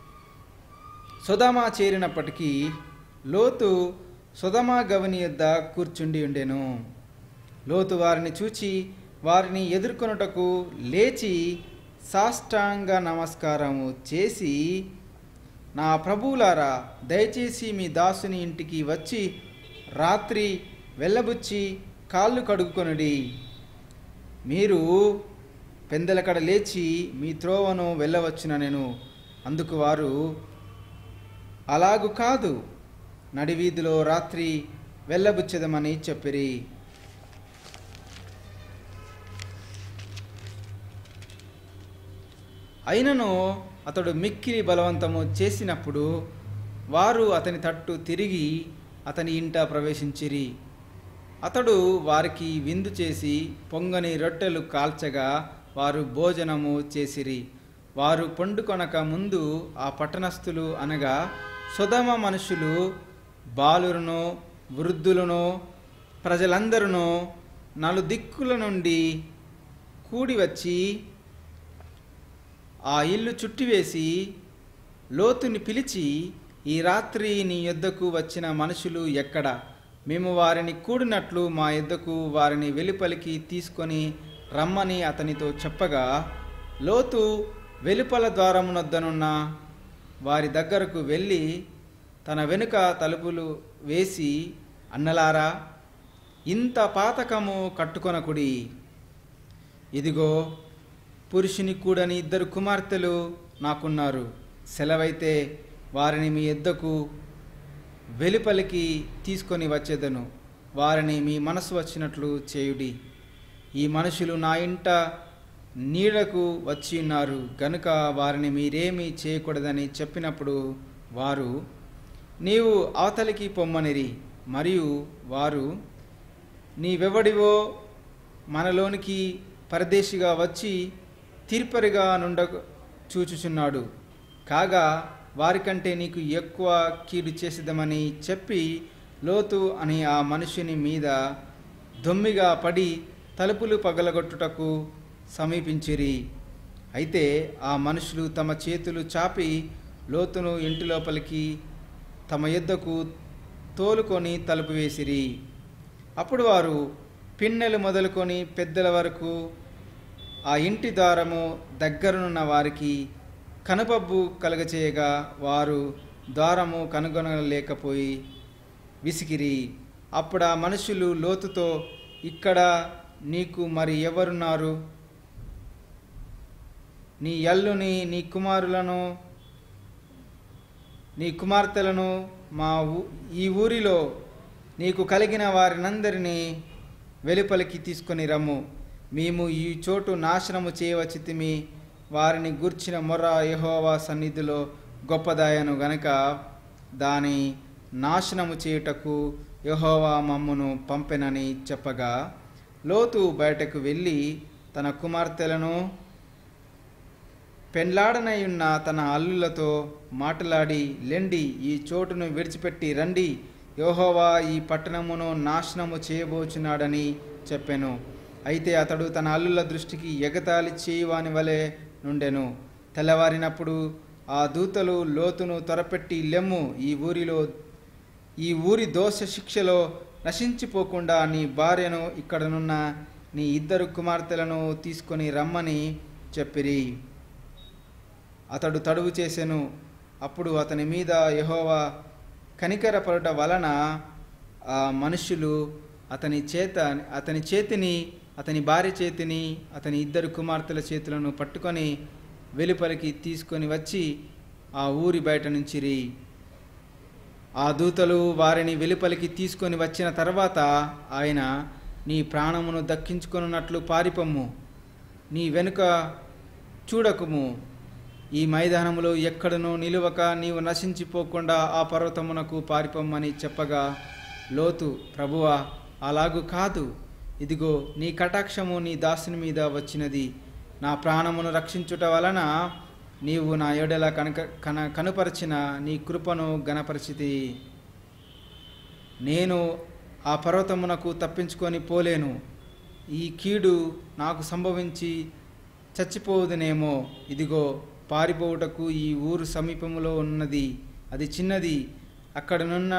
సుధమ చేరినప్పటికీ లోతు సుధమ గవని యొద్ద కూర్చుండి ఉండెను లోతు వారిని చూచి వారిని ఎదుర్కొనుటకు లేచి సాష్టాంగ నమస్కారము చేసి నా ప్రభువులారా దయచేసి మీ దాసుని ఇంటికి వచ్చి రాత్రి వెళ్ళబుచ్చి కాళ్ళు కడుగుకొనుడి మీరు పెందలకడ లేచి మీ త్రోవను వెళ్ళవచ్చున నేను అందుకు వారు అలాగు కాదు నడివీధిలో రాత్రి వెళ్ళబుచ్చదమని చెప్పిరి అయినను అతడు మిక్కిలి బలవంతము చేసినప్పుడు వారు అతని తట్టు తిరిగి అతని ఇంట ప్రవేశించిరి అతడు వారికి విందు చేసి పొంగని రొట్టెలు కాల్చగా వారు భోజనము చేసిరి వారు పండుకొనక ముందు ఆ పట్టణస్థులు అనగా సుధమ మనుషులు బాలులను వృద్ధులను ప్రజలందరూ నలుదిక్కుల నుండి కూడి వచ్చి ఆ ఇల్లు చుట్టివేసి లోతుని పిలిచి ఈ రాత్రి నీ యొద్దకు వచ్చిన మనుషులు ఎక్కడ మేము వారిని కూడినట్లు మా యొద్దకు వారిని వెలుపలికి తీసుకొని రమ్మని అతనితో చెప్పగా లోతు వెలుపల ద్వారమునొద్దనున్న వారి దగ్గరకు వెళ్ళి తన వెనుక తలుపులు వేసి అన్నలారా ఇంత పాతకము కట్టుకొనకుడి ఇదిగో పురుషుని కూడని ఇద్దరు కుమార్తెలు నాకున్నారు సెలవైతే వారిని మీ ఎద్దకు వెలుపలికి తీసుకొని వచ్చేదను వారిని మీ మనసు వచ్చినట్లు చేయుడి ఈ మనుషులు నా ఇంట నీడకు వచ్చి ఉన్నారు గనుక వారిని మీరేమీ చేయకూడదని చెప్పినప్పుడు వారు నీవు అవతలికి పొమ్మనిరి మరియు వారు నీవెవడివో మనలోనికి పరదేశిగా వచ్చి తీర్పరిగా నుండ చూచుచున్నాడు కాగా వారికంటే నీకు ఎక్కువ కీడు చేసేదమని చెప్పి లోతు అని ఆ మనుషుని మీద దొమ్మిగా పడి తలుపులు పగలగొట్టుటకు సమీపించిరి అయితే ఆ మనుషులు తమ చేతులు చాపి లోతును ఇంటి లోపలికి తమ యుద్ధకు తోలుకొని తలుపు వేసిరి అప్పుడు వారు పిన్నెలు మొదలుకొని పెద్దల వరకు ఆ ఇంటి ద్వారము దగ్గరనున్న వారికి కనుపబ్బు కలగచేయగా వారు ద్వారము కనుగొనలేకపోయి విసిగిరి అప్పుడు ఆ మనుషులు లోతుతో ఇక్కడ నీకు మరి ఎవరున్నారు నీ ఎల్లుని నీ కుమారులను నీ కుమార్తెలను మా ఊ- ఈ ఊరిలో నీకు కలిగిన వారినందరినీ వెలుపలికి తీసుకొని రమ్ము మేము ఈ చోటు నాశనము చేయవచ్చితిమి వారిని గూర్చిన మొర్ర యెహోవా సన్నిధిలో గొప్పదాయను గనక దాని నాశనము చేయుటకు యెహోవా మమ్మును పంపెనని చెప్పగా లోతు బయటకు వెళ్ళి తన కుమార్తెలను పెండ్లాడనై ఉన్న తన అల్లులతో మాటలాడి లెండి ఈ చోటును విడిచిపెట్టి రండి యోహోవా ఈ పట్టణమును నాశనము చేయబోచున్నాడని చెప్పెను అయితే అతడు తన అల్లుల దృష్టికి ఎగతాళి చేయువాని వలె నుండెను తెల్లవారినప్పుడు ఆ దూతలు లోతును త్వరపెట్టి లెమ్ము ఈ ఊరిలో ఈ ఊరి దోష శిక్షలో నశించిపోకుండా నీ భార్యను ఇక్కడనున్న నీ ఇద్దరు కుమార్తెలను తీసుకొని రమ్మని చెప్పిరి అతడు తడువు చేసెను అప్పుడు అతని మీద యెహోవా కనికరపడుట వలన ఆ మనుషులు అతని చేత అతని చేతిని అతని భార్య చేతిని అతని ఇద్దరు కుమార్తెల చేతులను పట్టుకొని వెలుపలికి తీసుకొని వచ్చి ఆ ఊరి బయట నుంచిరి ఆ దూతలు వారిని వెలుపలికి తీసుకొని వచ్చిన తర్వాత ఆయన నీ ప్రాణమును దక్కించుకొనున్నట్లు పారిపొమ్ము నీ వెనుక చూడకుము ఈ మైదానములో ఎక్కడనూ నిలువక నీవు నశించిపోకుండా ఆ పర్వతమునకు పారిపోమ్మని చెప్పగా లోతు ప్రభువా అలాగు కాదు ఇదిగో నీ కటాక్షము నీ దాసుని మీద వచ్చినది నా ప్రాణమును రక్షించుట వలన నీవు నా ఎడల కనక కన కనుపరిచిన నీ కృపను గణపరిచితి నేను ఆ పర్వతమునకు తప్పించుకొని పోలేను ఈ కీడు నాకు సంభవించి చచ్చిపోవుదునేమో ఇదిగో పారిపోవుటకు ఈ ఊరు సమీపములో ఉన్నది అది చిన్నది అక్కడనున్న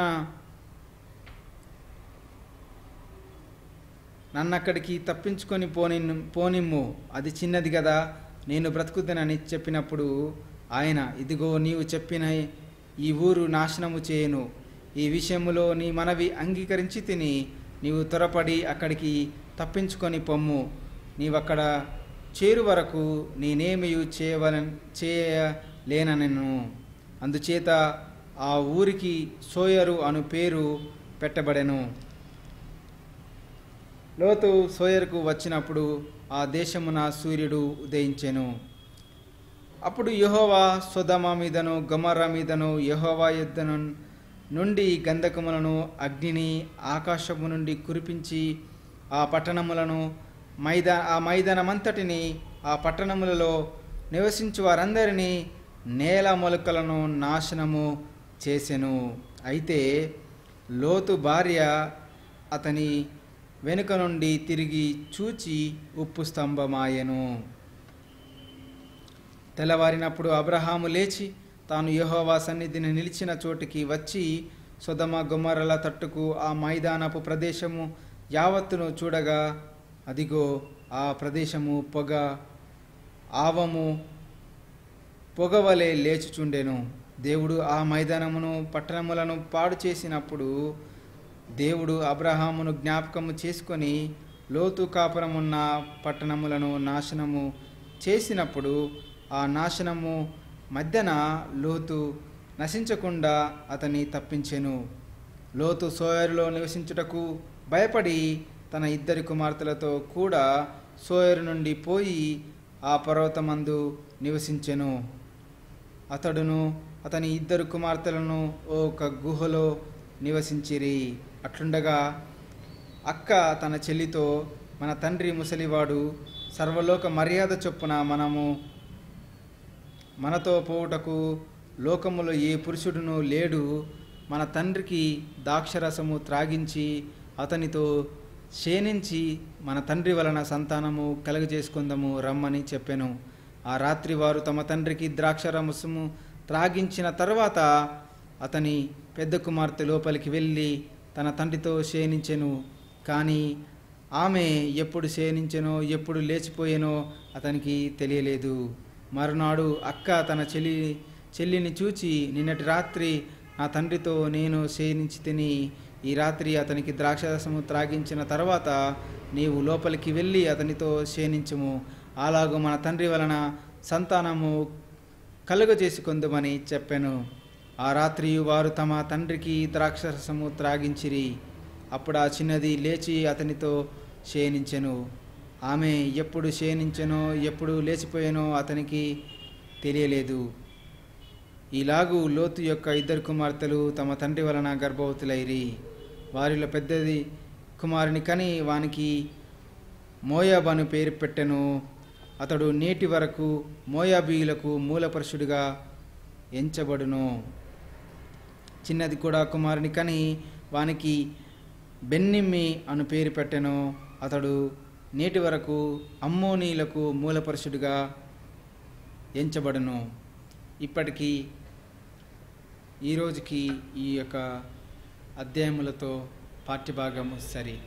నన్నక్కడికి తప్పించుకొని పోని పోనిమ్ము అది చిన్నది కదా నేను బ్రతుకుతానని చెప్పినప్పుడు ఆయన ఇదిగో నీవు చెప్పిన ఈ ఊరు నాశనము చేయను ఈ విషయములో నీ మనవి అంగీకరించి తిని నీవు త్వరపడి అక్కడికి తప్పించుకొని పొమ్ము నీవక్కడ చేరు వరకు నేనేమి చేయవల చేయలేనను అందుచేత ఆ ఊరికి సోయరు అను పేరు పెట్టబడెను లోతు సోయరుకు వచ్చినప్పుడు ఆ దేశమున సూర్యుడు ఉదయించెను అప్పుడు యెహోవా సొదమ మీదను గమర్ర మీదను యెహోవా యుద్ధను నుండి గంధకములను అగ్నిని ఆకాశము నుండి కురిపించి ఆ పట్టణములను మైదా ఆ మైదానమంతటిని ఆ పట్టణములలో నివసించు వారందరినీ నేల మొలకలను నాశనము చేసెను అయితే లోతు భార్య అతని వెనుక నుండి తిరిగి చూచి ఉప్పు స్తంభమాయెను తెల్లవారినప్పుడు అబ్రహాము లేచి తాను యెహోవా సన్నిధిని నిలిచిన చోటికి వచ్చి సుధమ గుమ్మరల తట్టుకు ఆ మైదానపు ప్రదేశము యావత్తును చూడగా అదిగో ఆ ప్రదేశము పొగ ఆవము పొగవలే లేచుచుండెను దేవుడు ఆ మైదానమును పట్టణములను పాడు చేసినప్పుడు దేవుడు అబ్రహామును జ్ఞాపకము చేసుకొని లోతు కాపురమున్న పట్టణములను నాశనము చేసినప్పుడు ఆ నాశనము మధ్యన లోతు నశించకుండా అతని తప్పించెను లోతు సోయరులో నివసించుటకు భయపడి తన ఇద్దరి కుమార్తెలతో కూడా సోయరు నుండి పోయి ఆ పర్వతమందు నివసించెను అతడును అతని ఇద్దరు కుమార్తెలను ఒక గుహలో నివసించిరి అట్లుండగా అక్క తన చెల్లితో మన తండ్రి ముసలివాడు సర్వలోక మర్యాద చొప్పున మనము మనతో పోవుటకు లోకములో ఏ పురుషుడును లేడు మన తండ్రికి ద్రాక్షరసము త్రాగించి అతనితో క్షీణించి మన తండ్రి వలన సంతానము కలుగజేసుకుందాము రమ్మని చెప్పెను ఆ రాత్రి వారు తమ తండ్రికి ద్రాక్షరసము త్రాగించిన తర్వాత అతని పెద్ద కుమార్తె లోపలికి వెళ్ళి తన తండ్రితో క్షీణించెను కానీ ఆమె ఎప్పుడు క్షీణించెనో ఎప్పుడు లేచిపోయేనో అతనికి తెలియలేదు మరునాడు అక్క తన చెల్లి చెల్లిని చూచి నిన్నటి రాత్రి నా తండ్రితో నేను క్షీణించి తిని ఈ రాత్రి అతనికి ద్రాక్షరసము త్రాగించిన తర్వాత నీవు లోపలికి వెళ్ళి అతనితో క్షీణించుము అలాగూ మన తండ్రి వలన సంతానము కలుగజేసుకుందుమని చెప్పాను ఆ రాత్రి వారు తమ తండ్రికి ద్రాక్షరసము త్రాగించిరి అప్పుడు ఆ చిన్నది లేచి అతనితో క్షీణించెను ఆమె ఎప్పుడు క్షీణించెనో ఎప్పుడు లేచిపోయానో అతనికి తెలియలేదు ఇలాగూ లోతు యొక్క ఇద్దరు కుమార్తెలు తమ తండ్రి వలన గర్భవతులైరి వారిలో పెద్దది కుమారుని కని వానికి మోయాబ్ అను పేరు పెట్టెను అతడు నేటి వరకు మోయాబీయులకు మూలపరుషుడిగా ఎంచబడును చిన్నది కూడా కుమారుని కని వానికి బెన్నిమ్మి అను పేరు పెట్టెను అతడు నేటి వరకు అమ్మోనీలకు మూలపరుషుడిగా ఎంచబడును ఇప్పటికీ ఈ రోజుకి ఈ యొక్క అధ్యాయములతో పాఠ్యభాగము సరి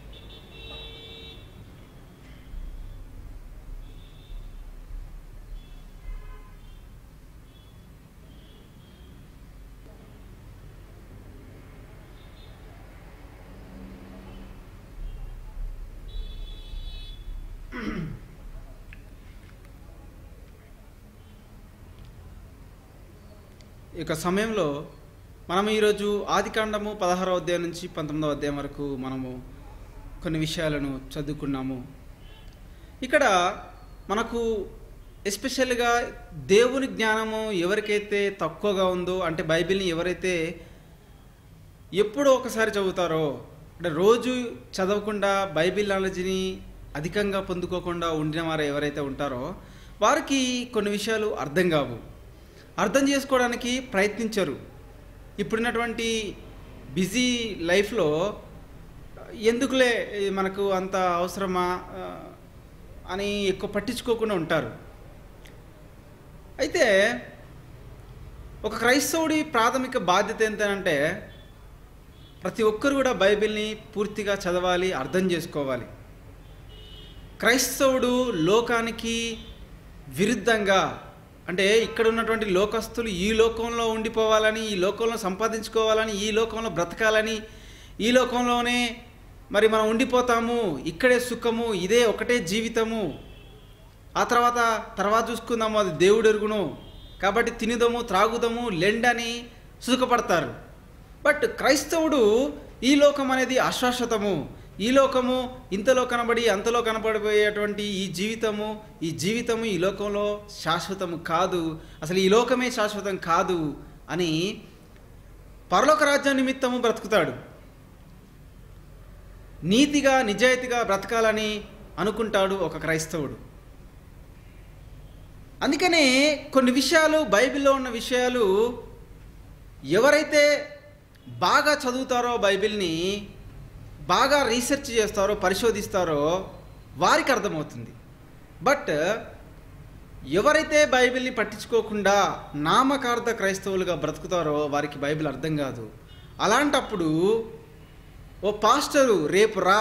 ఇక సమయంలో మనం ఈరోజు ఆదికాండము పదహారవ అధ్యాయం నుంచి పంతొమ్మిదవ అధ్యాయం వరకు మనము కొన్ని విషయాలను చదువుకున్నాము ఇక్కడ మనకు ఎస్పెషల్గా దేవుని జ్ఞానము ఎవరికైతే తక్కువగా ఉందో అంటే బైబిల్ని ఎవరైతే ఎప్పుడో ఒకసారి చదువుతారో అంటే రోజు చదవకుండా బైబిల్ నాలెడ్జ్ని అధికంగా పొందుకోకుండా ఉండిన వారు ఎవరైతే ఉంటారో వారికి కొన్ని విషయాలు అర్థం కావు అర్థం చేసుకోవడానికి ప్రయత్నించరు ఇప్పుడున్నటువంటి బిజీ లైఫ్లో ఎందుకులే ఇది మనకు అంత అవసరమా ఆ, అని ఎక్కువ పట్టించుకోకుండా ఉంటారు అయితే ఒక క్రైస్తవుడి ప్రాథమిక బాధ్యత ఏంటంటే ప్రతి ఒక్కరు కూడా బైబిల్ని పూర్తిగా చదవాలి అర్థం చేసుకోవాలి క్రైస్తవుడు లోకానికి విరుద్ధంగా అంటే ఇక్కడ ఉన్నటువంటి లోకస్తులు ఈ లోకంలో ఉండిపోవాలని ఈ లోకంలో సంపాదించుకోవాలని ఈ లోకంలో బ్రతకాలని ఈ లోకంలోనే మరి మనం ఉండిపోతాము ఇక్కడే సుఖము ఇదే ఒకటే జీవితము ఆ తర్వాత తర్వాత చూసుకుందాము అది దేవుడు ఎరుగును కాబట్టి తినుదము త్రాగుదము లెండని సుఖపడతారు బట్ క్రైస్తవుడు ఈ లోకం అనేది అశాశ్వతము ఈ లోకము ఇంతలో కనబడి అంతలో కనబడిపోయేటువంటి ఈ జీవితము ఈ జీవితము ఈ లోకంలో శాశ్వతము కాదు అసలు ఈ లోకమే శాశ్వతం కాదు అని పరలోక రాజ్యం నిమిత్తము బ్రతుకుతాడు నీతిగా నిజాయితీగా బ్రతకాలని అనుకుంటాడు ఒక క్రైస్తవుడు అందుకనే కొన్ని విషయాలు బైబిల్లో ఉన్న విషయాలు ఎవరైతే బాగా చదువుతారో బైబిల్ని బాగా రీసెర్చ్ చేస్తారో పరిశోధిస్తారో వారికి అర్థమవుతుంది బట్ ఎవరైతే బైబిల్ని పట్టించుకోకుండా నామకార్థ క్రైస్తవులుగా బ్రతుకుతారో వారికి బైబిల్ అర్థం కాదు అలాంటప్పుడు ఓ పాస్టరు రేపు రా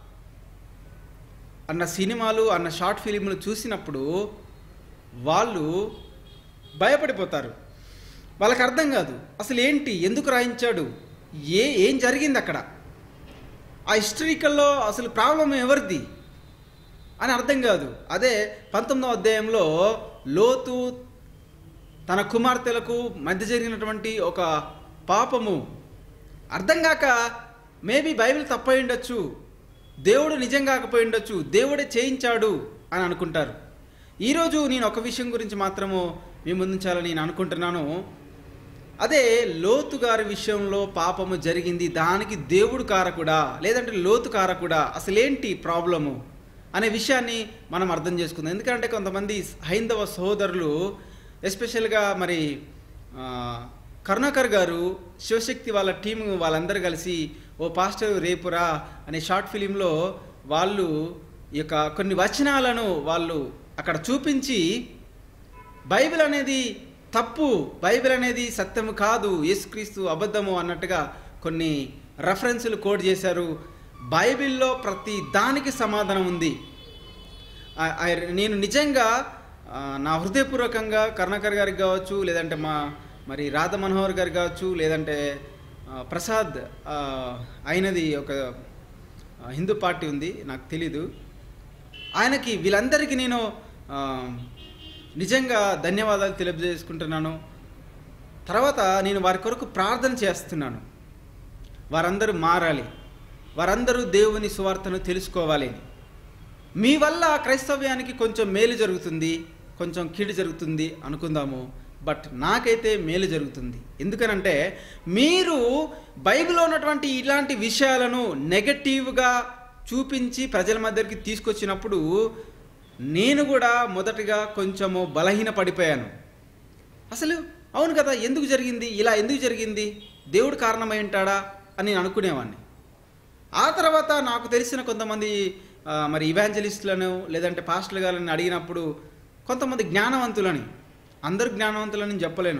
అన్న సినిమాలు అన్న షార్ట్ ఫిలింలు చూసినప్పుడు వాళ్ళు భయపడిపోతారు వాళ్ళకి అర్థం కాదు అసలు ఏంటి ఎందుకు రాయించాడు ఏ ఏం జరిగింది అక్కడ ఆ హిస్టరికల్లో అసలు ప్రాబ్లం ఎవరిది అని అర్థం కాదు అదే పంతొమ్మిదవ అధ్యాయంలో లోతు తన కుమార్తెలకు మధ్య జరిగినటువంటి ఒక పాపము అర్థం కాక మేబీ బైబిల్ తప్పై ఉండొచ్చు దేవుడు నిజం కాకపోయి ఉండొచ్చు దేవుడే చేయించాడు అని అనుకుంటారు ఈరోజు నేను ఒక విషయం గురించి మాత్రము మీ ముందుంచాలని నేను అనుకుంటున్నాను అదే లోతు గారి విషయంలో పాపము జరిగింది దానికి దేవుడు కారకుడా లేదంటే లోతు కారకుడా అసలేంటి ప్రాబ్లము అనే విషయాన్ని మనం అర్థం చేసుకుందాం ఎందుకంటే కొంతమంది హైందవ సహోదరులు ఎస్పెషల్గా మరి ఆ, కరుణాకర్ గారు శివశక్తి వాళ్ళ టీం వాళ్ళందరూ కలిసి ఓ పాస్టర్ రేపురా అనే షార్ట్ ఫిలింలో వాళ్ళు ఈ యొక్క కొన్ని వచనాలను వాళ్ళు అక్కడ చూపించి బైబిల్ అనేది తప్పు బైబిల్ అనేది సత్యము కాదు యేసుక్రీస్తు అబద్ధము అన్నట్టుగా కొన్ని రెఫరెన్సులు కోడ్ చేశారు బైబిల్లో ప్రతి దానికి సమాధానం ఉంది ఆ- ఆ- నేను నిజంగా ఆ, నా హృదయపూర్వకంగా కరుణాకర్ గారికి కావచ్చు లేదంటే మా మరి రాధ మనోహర్ గారికి కావచ్చు లేదంటే ఆ, ప్రసాద్ ఆ, అయినది ఒక ఆ, హిందూ పార్టీ ఉంది నాకు తెలీదు ఆయనకి వీళ్ళందరికీ నేను ఆ, నిజంగా ధన్యవాదాలు తెలియజేసుకుంటున్నాను తర్వాత నేను వారి కొరకు ప్రార్థన చేస్తున్నాను వారందరూ మారాలి వారందరూ దేవుని సువార్తను తెలుసుకోవాలి అని. మీ వల్ల క్రైస్తవ్యానికి కొంచెం మేలు జరుగుతుంది కొంచెం కీడు జరుగుతుంది అనుకుందాము బట్ నాకైతే మేలు జరుగుతుంది ఎందుకనంటే మీరు బైబిల్లో ఉన్నటువంటి ఇలాంటి విషయాలను నెగటివ్గా చూపించి ప్రజల మధ్యకి తీసుకొచ్చినప్పుడు నేను కూడా మొదటగా కొంచెము బలహీన పడిపోయాను అసలు అవును కదా ఎందుకు జరిగింది ఇలా ఎందుకు జరిగింది దేవుడు కారణమై ఉంటాడా అని నేను అనుకునేవాడిని ఆ తర్వాత నాకు తెలిసిన కొంతమంది ఆ, మరి ఇవాంజలిస్టులను లేదంటే పాస్టర్లు గారిని అడిగినప్పుడు కొంతమంది జ్ఞానవంతులని అందరు జ్ఞానవంతులని నేను చెప్పలేను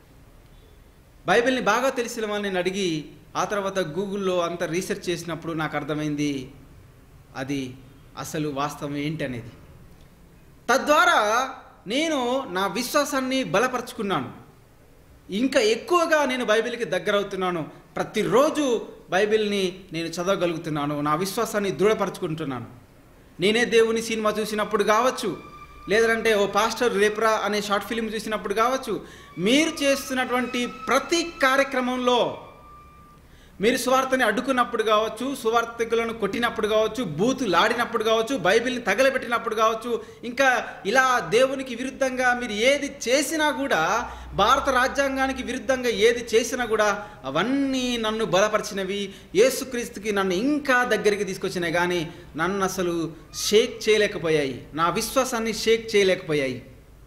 బైబిల్ని బాగా తెలిసిన వాళ్ళని నేను అడిగి ఆ తర్వాత గూగుల్లో అంత రీసెర్చ్ చేసినప్పుడు నాకు అర్థమైంది అది అసలు వాస్తవం ఏంటి అనేది తద్వారా నేను నా విశ్వాసాన్ని బలపరుచుకున్నాను ఇంకా ఎక్కువగా నేను బైబిల్కి దగ్గర అవుతున్నాను ప్రతిరోజు బైబిల్ని నేను చదవగలుగుతున్నాను నా విశ్వాసాన్ని దృఢపరచుకుంటున్నాను నేనే దేవుని సినిమా చూసినప్పుడు కావచ్చు లేదంటే ఓ పాస్టర్ రేప్రా అనే షార్ట్ ఫిల్మ్ చూసినప్పుడు కావచ్చు మీరు చేస్తున్నటువంటి ప్రతి కార్యక్రమంలో మీరు సువార్తని అడ్డుకున్నప్పుడు కావచ్చు సువార్తికులను కొట్టినప్పుడు కావచ్చు బూతులు ఆడినప్పుడు కావచ్చు బైబిల్ని తగలబెట్టినప్పుడు కావచ్చు ఇంకా ఇలా దేవునికి విరుద్ధంగా మీరు ఏది చేసినా కూడా భారత రాజ్యాంగానికి విరుద్ధంగా ఏది చేసినా కూడా అవన్నీ నన్ను బలపరిచినవి యేసుక్రీస్తుకి నన్ను ఇంకా దగ్గరికి తీసుకొచ్చినాయి కానీ నన్ను అసలు షేక్ చేయలేకపోయాయి నా విశ్వాసాన్ని షేక్ చేయలేకపోయాయి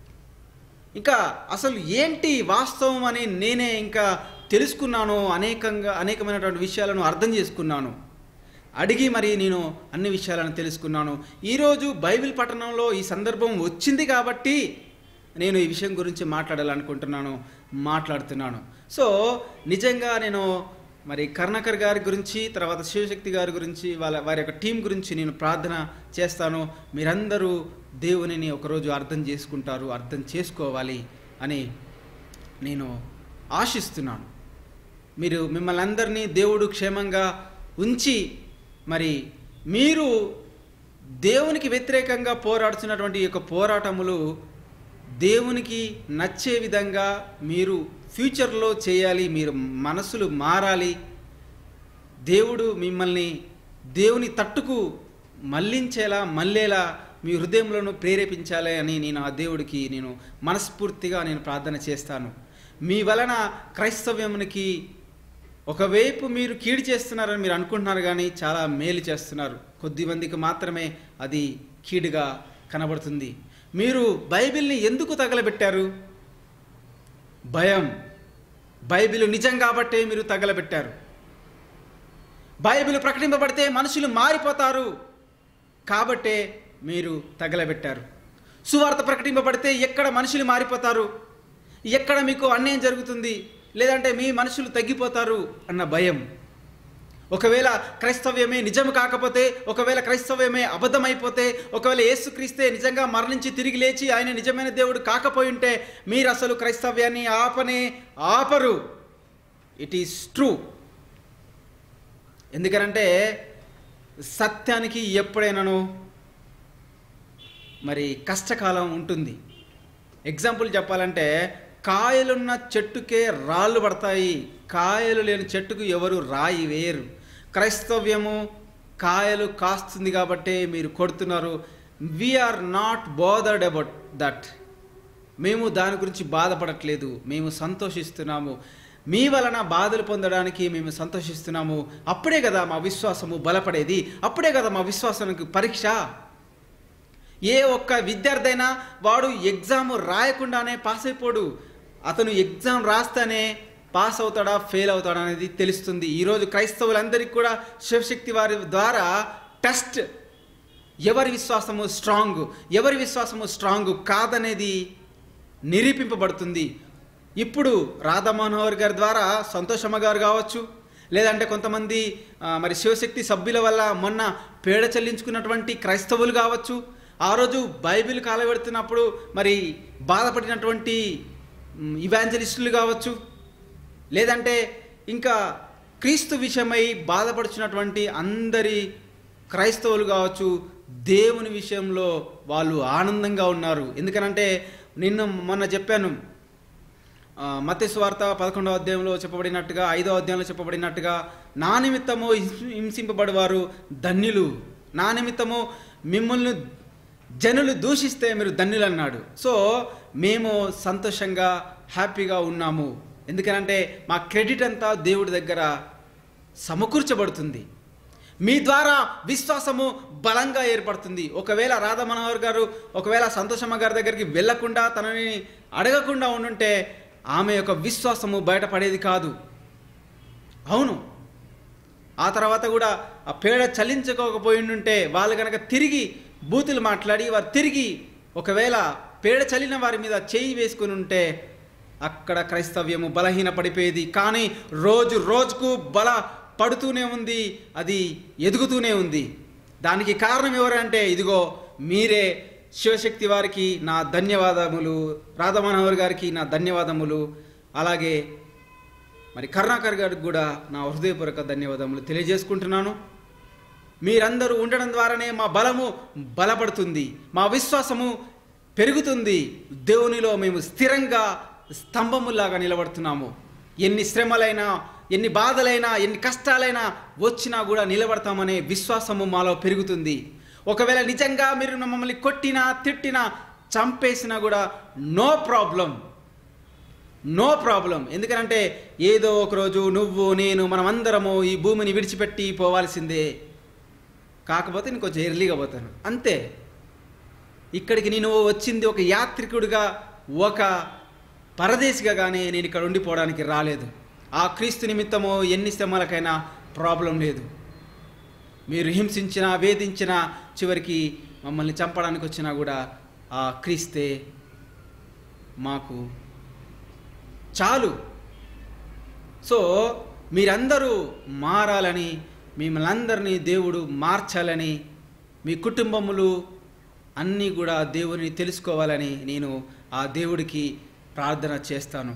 ఇంకా అసలు ఏంటి వాస్తవం అని నేనే ఇంకా తెలుసుకున్నాను అనేకంగా అనేకమైనటువంటి విషయాలను అర్థం చేసుకున్నాను అడిగి మరి నేను అన్ని విషయాలను తెలుసుకున్నాను ఈరోజు బైబిల్ పఠనంలో ఈ సందర్భం వచ్చింది కాబట్టి నేను ఈ విషయం గురించి మాట్లాడాలనుకుంటున్నాను మాట్లాడుతున్నాను సో నిజంగా నేను మరి కరుణాకర్ గారి గురించి తర్వాత శివశక్తి గారి గురించి వాళ్ళ వారి యొక్క టీం గురించి నేను ప్రార్థన చేస్తాను మీరందరూ దేవునిని ఒకరోజు అర్థం చేసుకుంటారు అర్థం చేసుకోవాలి అని నేను ఆశిస్తున్నాను మీరు మిమ్మల్ని అందరినీ దేవుడు క్షేమంగా ఉంచి మరి మీరు దేవునికి వ్యతిరేకంగా పోరాడుతున్నటువంటి ఈ యొక్క పోరాటములు దేవునికి నచ్చే విధంగా మీరు ఫ్యూచర్లో చేయాలి మీరు మనసులు మారాలి దేవుడు మిమ్మల్ని దేవుని తట్టుకు మళ్ళించేలా మళ్ళేలా మీ హృదయంలోనూ ప్రేరేపించాలి అని నేను ఆ దేవుడికి నేను మనస్ఫూర్తిగా నేను ప్రార్థన చేస్తాను మీ వలన క్రైస్తవ్యమునికి ఒకవైపు మీరు కీడు చేస్తున్నారని మీరు అనుకుంటున్నారు కానీ చాలా మేలు చేస్తున్నారు కొద్ది మందికి మాత్రమే అది కీడుగా కనబడుతుంది మీరు బైబిల్ని ఎందుకు తగలబెట్టారు భయం బైబిల్ నిజం కాబట్టే మీరు తగలబెట్టారు బైబిల్ ప్రకటింపబడితే మనుషులు మారిపోతారు కాబట్టే మీరు తగలబెట్టారు సువార్త ప్రకటింపబడితే ఎక్కడ మనుషులు మారిపోతారు ఎక్కడ మీకు అన్యాయం జరుగుతుంది లేదంటే మీ మనుషులు తగ్గిపోతారు అన్న భయం ఒకవేళ క్రైస్తవ్యమే నిజం కాకపోతే ఒకవేళ క్రైస్తవ్యమే అబద్ధమైపోతే ఒకవేళ యేసుక్రీస్తే నిజంగా మరణించి తిరిగి లేచి ఆయన నిజమైన దేవుడు కాకపోయి ఉంటే మీరు అసలు క్రైస్తవ్యాన్ని ఆపనే ఆపరు ఇట్ ఈస్ ట్రూ ఎందుకనంటే సత్యానికి ఎప్పుడైనాను మరి కష్టకాలం ఉంటుంది ఎగ్జాంపుల్ చెప్పాలంటే కాయలున్న చెట్టుకే రాళ్ళు పడతాయి కాయలు లేని చెట్టుకు ఎవరు రాయి వేయరు క్రైస్తవ్యము కాయలు కాస్తుంది కాబట్టి మీరు కొడుతున్నారు we are not bothered about that మేము దాని గురించి బాధపడట్లేదు మేము సంతోషిస్తున్నాము మీ వలన బాధలు పొందడానికి మేము సంతోషిస్తున్నాము అప్పుడే కదా మా విశ్వాసము బలపడేది అప్పుడే కదా మా విశ్వాసానికి పరీక్ష ఏ ఒక్క విద్యార్థి అయినా వాడు ఎగ్జామ్ రాయకుండానే పాస్ అయిపోడు అతను ఎగ్జామ్ రాస్తేనే పాస్ అవుతాడా ఫెయిల్ అవుతాడా అనేది తెలుస్తుంది ఈరోజు క్రైస్తవులందరికీ కూడా శివశక్తి వారి ద్వారా టెస్ట్ ఎవరి విశ్వాసము స్ట్రాంగ్ ఎవరి విశ్వాసము స్ట్రాంగ్ కాదనేది నిరూపింపబడుతుంది ఇప్పుడు రాధా మనోహర్ గారి ద్వారా సంతోషమ్మ గారు కావచ్చు లేదంటే కొంతమంది ఆ, మరి శివశక్తి సభ్యుల వల్ల మొన్న పేడ చెల్లించుకున్నటువంటి క్రైస్తవులు కావచ్చు ఆ రోజు బైబిల్ కాలబెడుతున్నప్పుడు మరి బాధపడినటువంటి మ్, ఇవాంజలిస్టులు కావచ్చు లేదంటే ఇంకా క్రీస్తు విషయమై బాధపడుచున్నటువంటి అందరి క్రైస్తవులు కావచ్చు దేవుని విషయంలో వాళ్ళు ఆనందంగా ఉన్నారు ఎందుకనంటే నిన్న మొన్న చెప్పాను మత్స్సు వార్త పదకొండవ అధ్యాయంలో చెప్పబడినట్టుగా ఐదవ అధ్యాయంలో చెప్పబడినట్టుగా నా నిమిత్తము హింస- హింసింపబడేవారు ధన్యులు నా నిమిత్తము మిమ్మల్ని జనులు దూషిస్తే మీరు ధన్యులు అన్నాడు సో మేము సంతోషంగా హ్యాపీగా ఉన్నాము ఎందుకనంటే మా క్రెడిట్ అంతా దేవుడి దగ్గర సమకూర్చబడుతుంది మీ ద్వారా విశ్వాసము బలంగా ఏర్పడుతుంది ఒకవేళ రాధా మనోహర్ గారు ఒకవేళ సంతోషమ్మ గారి దగ్గరికి వెళ్ళకుండా తనని అడగకుండా ఉండుంటే ఆమె యొక్క విశ్వాసము బయటపడేది కాదు అవును ఆ తర్వాత కూడా ఆ పేడ చలించుకోకపోయి ఉంటే వాళ్ళు కనుక తిరిగి బూతులు మాట్లాడి వారు తిరిగి ఒకవేళ పేడ చల్లిన వారి మీద చేయి వేసుకుని ఉంటే అక్కడ క్రైస్తవ్యము బలహీన పడిపోయేది కానీ రోజు రోజుకు బల పడుతూనే ఉంది అది ఎదుగుతూనే ఉంది దానికి కారణం ఎవరంటే ఇదిగో మీరే శివశక్తి వారికి నా ధన్యవాదములు రాధమనోహర్ గారికి నా ధన్యవాదములు అలాగే మరి కరుణాకర్ గారికి కూడా నా హృదయపూర్వక ధన్యవాదములు తెలియజేసుకుంటున్నాను మీరందరూ ఉండడం ద్వారానే మా బలము బలపడుతుంది మా విశ్వాసము పెరుగుతుంది దేవునిలో మేము స్థిరంగా స్తంభములాగా నిలబడుతున్నాము ఎన్ని శ్రమలైనా ఎన్ని బాధలైనా ఎన్ని కష్టాలైనా వచ్చినా కూడా నిలబడతామనే విశ్వాసము మాలో పెరుగుతుంది ఒకవేళ నిజంగా మీరు మమ్మల్ని కొట్టినా తిట్టినా చంపేసినా కూడా నో ప్రాబ్లం నో ప్రాబ్లం ఎందుకంటే ఏదో ఒకరోజు నువ్వు నేను మనమందరము ఈ భూమిని విడిచిపెట్టి పోవాల్సిందే కాకపోతే నేను కొంచెం ఎర్లీగా పోతాను అంతే ఇక్కడికి నేను వచ్చింది ఒక యాత్రికుడిగా ఒక పరదేశిగా కానీ నేను ఇక్కడ ఉండిపోవడానికి రాలేదు ఆ క్రీస్తు నిమిత్తము ఎన్ని శ్రమలకైనా ప్రాబ్లం లేదు మీరు హింసించినా వేధించినా చివరికి మమ్మల్ని చంపడానికి వచ్చినా కూడా ఆ క్రీస్తే మాకు చాలు సో మీరందరూ మారాలని మిమ్మల్ని అందరినీ దేవుడు మార్చాలని మీ కుటుంబములు అన్నీ కూడా దేవుని తెలుసుకోవాలని నేను ఆ దేవుడికి ప్రార్థన చేస్తాను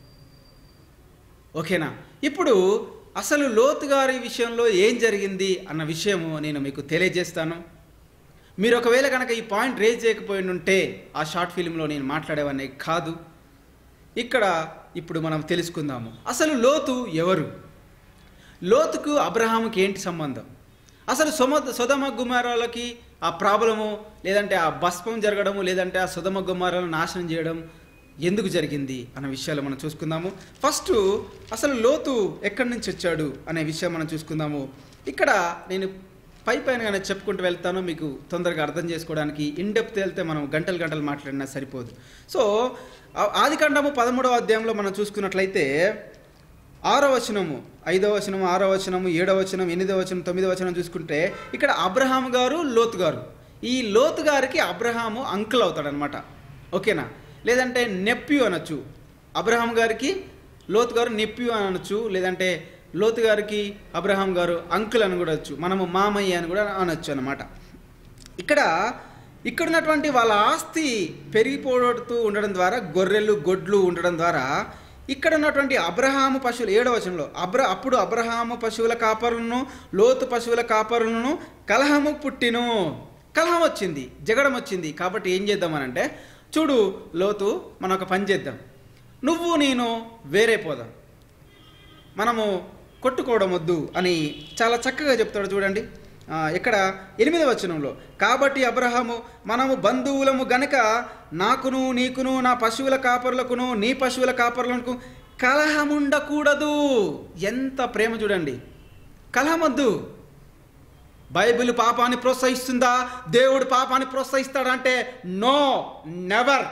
ఓకేనా ఇప్పుడు అసలు లోతు గారి విషయంలో ఏం జరిగింది అన్న విషయము నేను మీకు తెలియజేస్తాను మీరు ఒకవేళ కనుక ఈ పాయింట్ రేజ్ చేయకపోయి ఉంటే ఆ షార్ట్ ఫిల్మ్లో నేను మాట్లాడేవాడిని కాదు ఇక్కడ ఇప్పుడు మనం తెలుసుకుందాము అసలు లోతు ఎవరు లోతుకు అబ్రహాముకి ఏంటి సంబంధం అసలు సొమ సుధమ గుమారాలకి ఆ ప్రాబ్లము లేదంటే ఆ భస్మం జరగడము లేదంటే ఆ సుధమ గుమారాలను నాశనం చేయడం ఎందుకు జరిగింది అన్న విషయాలు మనం చూసుకుందాము ఫస్ట్ అసలు లోతు ఎక్కడి నుంచి వచ్చాడు అనే విషయం మనం చూసుకుందాము ఇక్కడ నేను పై పైనగానే చెప్పుకుంటూ వెళ్తాను మీకు తొందరగా అర్థం చేసుకోవడానికి ఇన్డెప్త్ వెళ్తే మనం గంటలు గంటలు మాట్లాడినా సరిపోదు సో ఆ- ఆదికాండము పదమూడవ అధ్యాయంలో మనం చూసుకున్నట్లయితే ఆరో వచనము ఐదో వచనము ఆరో వచనము ఏడో వచనం ఎనిమిదో వచనం తొమ్మిదో వచనం చూసుకుంటే ఇక్కడ అబ్రహాం గారు లోతు గారు ఈ లోతు గారికి అబ్రహాము అంకుల్ అవుతాడనమాట ఓకేనా లేదంటే నెప్యూ అనొచ్చు అబ్రహాం గారికి లోతు గారు నెప్యూ అని అనొచ్చు లేదంటే లోతు గారికి అబ్రహాం గారు అంకుల్ అని కూడా వచ్చు మనము మామయ్య అని కూడా అనొచ్చు అనమాట ఇక్కడ ఇక్కడ ఉన్నటువంటి వాళ్ళ ఆస్తి పెరిగిపోతూ ఉండడం ద్వారా గొర్రెలు గొడ్లు ఉండడం ద్వారా ఇక్కడ ఉన్నటువంటి అబ్రహాము పశువులు ఏడవ వచనంలో అబ్ర అప్పుడు అబ్రహాము పశువుల కాపరులను లోతు పశువుల కాపరులను కలహము పుట్టిను కలహం వచ్చింది జగడం వచ్చింది కాబట్టి ఏం చేద్దామనంటే చూడు లోతు మనం ఒక పని చేద్దాం నువ్వు నేను వేరే పోదాం మనము కొట్టుకోవడం వద్దు అని చాలా చక్కగా చెప్తాడు చూడండి ఆ, ఇక్కడ ఎనిమిదవ వచనంలో కాబట్టి అబ్రహాము మనము బంధువులము గనక నాకును నీకును నా పశువుల కాపరులకును నీ పశువుల కాపరులకు కలహముండకూడదు ఎంత ప్రేమ చూడండి కలహమొద్దు బైబిల్ పాపాన్ని ప్రోత్సహిస్తుందా దేవుడు పాపాన్ని ప్రోత్సహిస్తాడంటే నో నెవర్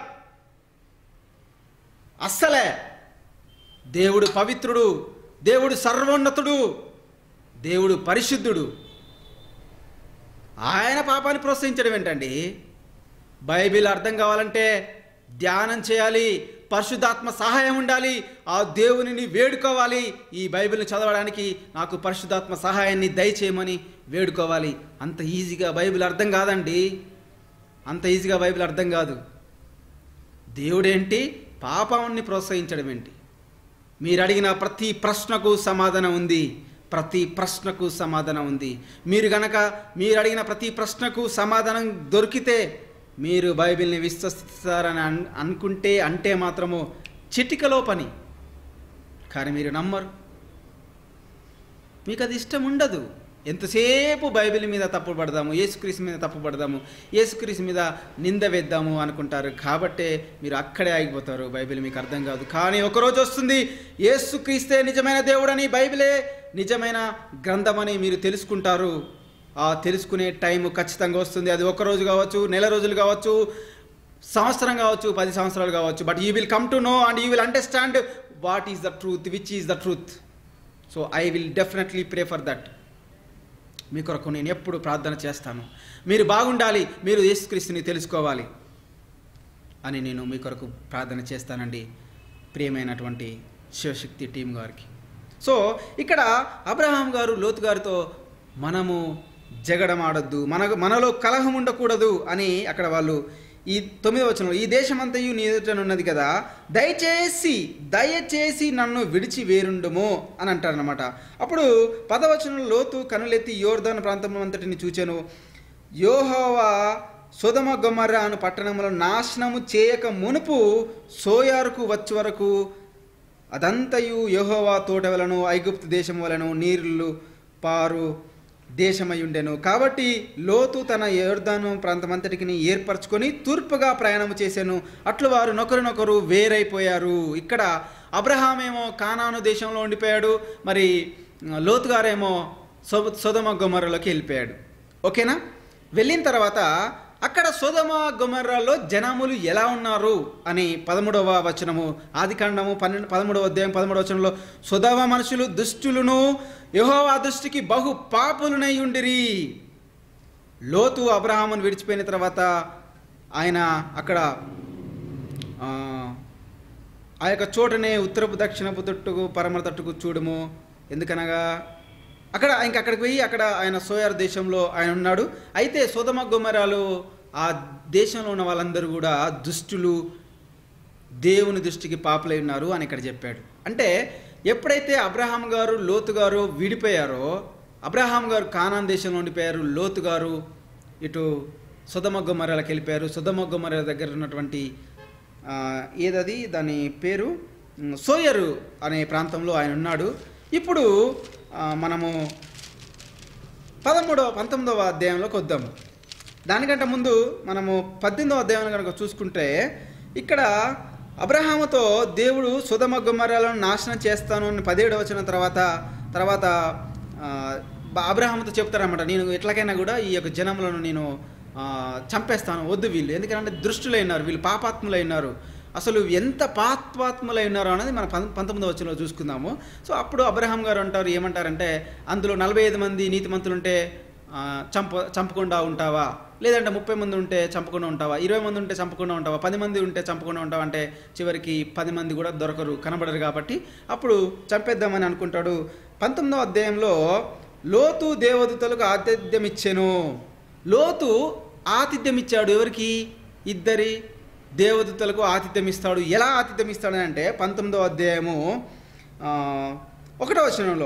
అస్సలే దేవుడు పవిత్రుడు దేవుడు సర్వోన్నతుడు దేవుడు పరిశుద్ధుడు ఆయన పాపాన్ని ప్రోత్సహించడం ఏంటండి బైబిల్ అర్థం కావాలంటే ధ్యానం చేయాలి పరిశుద్ధాత్మ సహాయం ఉండాలి ఆ దేవునిని వేడుకోవాలి ఈ బైబిల్ని చదవడానికి నాకు పరిశుద్ధాత్మ సహాయాన్ని దయచేయమని వేడుకోవాలి అంత ఈజీగా బైబిల్ అర్థం కాదండి అంత ఈజీగా బైబిల్ అర్థం కాదు దేవుడేంటి పాపాన్ని ప్రోత్సహించడం ఏంటి మీరు అడిగిన ప్రతి ప్రశ్నకు సమాధానం ఉంది ప్రతి ప్రశ్నకు సమాధానం ఉంది మీరు గనక మీరు అడిగిన ప్రతి ప్రశ్నకు సమాధానం దొరికితే మీరు బైబిల్ని విశ్వసిస్తారని అన్ అనుకుంటే అంటే మాత్రము చిటికలో పని కానీ మీరు నమ్మరు మీకు అది ఇష్టం ఉండదు ఎంతసేపు బైబిల్ మీద తప్పు పడదాము యేసుక్రీస్తు మీద తప్పు పడదాము యేసుక్రీస్తు మీద నింద వేద్దాము అనుకుంటారు కాబట్టే మీరు అక్కడే ఆగిపోతారు బైబిల్ మీకు అర్థం కాదు కానీ ఒకరోజు వస్తుంది యేసుక్రీస్తే నిజమైన దేవుడని బైబిలే నిజమైన గ్రంథమని మీరు తెలుసుకుంటారు ఆ తెలుసుకునే టైం ఖచ్చితంగా వస్తుంది అది ఒక రోజు కావచ్చు నెల రోజులు కావచ్చు సంవత్సరం కావచ్చు పది సంవత్సరాలు కావచ్చు but you will come to know and you will understand what is the truth which is the truth so I will definitely pray for that మీ కొరకు నేను ఎప్పుడు ప్రార్థన చేస్తాను మీరు బాగుండాలి మీరు యేసుక్రీస్తుని తెలుసుకోవాలి అని నేను మీ కొరకు ప్రార్థన చేస్తానండి ప్రియమైనటువంటి శివశక్తి టీం గారికి సో ఇక్కడ అబ్రహాం గారు లోతు గారితో మనము జగడం ఆడొద్దు మన మనలో కలహం ఉండకూడదు అని అక్కడ వాళ్ళు ఈ తొమ్మిదవ వచనంలో ఈ దేశమంతయు నీ ఎదుటనున్నది కదా దయచేసి దయచేసి నన్ను విడిచి వేరుండుము అని అంటారనమాట అప్పుడు పదవచనంలో లోతు కనులెత్తి యోర్ధన్ ప్రాంతం అంతటిని చూచాను యోహోవా సుధమ గొమర్ర అను పట్టణములో నాశనము చేయక మునుపు సోయారుకు వచ్చే వరకు అదంతయు యెహోవా తోట వలను ఐగుప్తు దేశం వలను నీళ్లు పారు దేశమై ఉండెను కాబట్టి లోతు తన యోర్దాను ప్రాంతమంతటికి ఏర్పరచుకొని తూర్పుగా ప్రయాణం చేశాను అట్లు వారు నొకరినొకరు వేరైపోయారు ఇక్కడ అబ్రహాం ఏమో కానాను దేశంలో ఉండిపోయాడు మరి లోతు గారేమో సో సొదమ గొమర్రలోకి వెళ్ళిపోయాడు ఓకేనా వెళ్ళిన తర్వాత అక్కడ సోదమ గుమర్రాలో జనములు ఎలా ఉన్నారు అని పదమూడవ వచనము ఆదికాండము పన్నెండు పదమూడవ అధ్యాయం పదమూడవ వచనంలో సుధవ మనుషులు దుష్టులను యెహోవా దృష్టికి బహు పాపులునై ఉండిరి లోతు అబ్రహామును విడిచిపోయిన తర్వాత ఆయన అక్కడ ఆ, ఆ యొక్క చోటనే ఉత్తరపు దక్షిణపు తట్టుకు పరమర తట్టుకు చూడము ఎందుకనగా అక్కడ ఇంక అక్కడికి పోయి అక్కడ ఆయన సోయార్ దేశంలో ఆయన ఉన్నాడు అయితే సోదమ గుమరాలు ఆ దేశంలో ఉన్న వాళ్ళందరూ కూడా దుష్టులు దేవుని దృష్టికి పాపులై ఉన్నారు అని ఇక్కడ చెప్పాడు అంటే ఎప్పుడైతే అబ్రహాం గారు లోతు గారు విడిపోయారో అబ్రహాం గారు కానాన్ దేశంలో ఉండిపోయారు లోతు గారు ఇటు సుధమ గుమ్మరాలకు వెళ్ళిపోయారు సుధమ గుమ్మర దగ్గర ఉన్నటువంటి ఆ, ఏదది దాని పేరు ఉమ్, సోయరు అనే ప్రాంతంలో ఆయన ఉన్నాడు ఇప్పుడు ఆ, మనము పదమూడవ పంతొమ్మిదవ అధ్యాయంలోకి వద్దాము దానికంటే ముందు మనము పద్దెనిమిదవ అధ్యాయం కనుక చూసుకుంటే ఇక్కడ అబ్రహాముతో దేవుడు సుధమ గుమ్మరాలను నాశనం చేస్తాను అని పదిహేడు వచ్చిన తర్వాత తర్వాత ఆ, బ- అబ్రహాముతో చెప్తారన్నమాట నేను ఎట్లకైనా కూడా ఈ యొక్క జనములను నేను ఆ, చంపేస్తాను వద్దు వీళ్ళు ఎందుకంటే దృష్టులైనారు వీళ్ళు పాపాత్ములైనారు అసలు ఎంత పాత్వాత్ములై ఉన్నారో అనేది మనం పం పంతొమ్మిదో వచ్చినలో చూసుకుందాము సో అప్పుడు అబ్రహాం గారు అంటారు ఏమంటారంటే అందులో నలభై ఐదు మంది నీతిమంతులు ఉంటే ఆ, చంప చంపకుండా ఉంటావా లేదంటే ముప్పై మంది ఉంటే చంపకుండా ఉంటావా ఇరవై మంది ఉంటే చంపకుండా ఉంటావా పది మంది ఉంటే చంపకుండా ఉంటావా అంటే చివరికి పది మంది కూడా దొరకరు కనబడరు కాబట్టి అప్పుడు చంపేద్దామని అనుకుంటాడు పంతొమ్మిదో అధ్యాయంలో లోతు దేవదూతలకు ఆతిథ్యం ఇచ్చెను లోతు ఆతిథ్యం ఇచ్చాడు ఎవరికి ఇద్దరి దేవదూతలకు ఆతిథ్యం ఇస్తాడు ఎలా ఆతిథ్యం ఇస్తాడు అంటే పంతొమ్మిదో అధ్యాయము ఆ, ఒకటో వచనంలో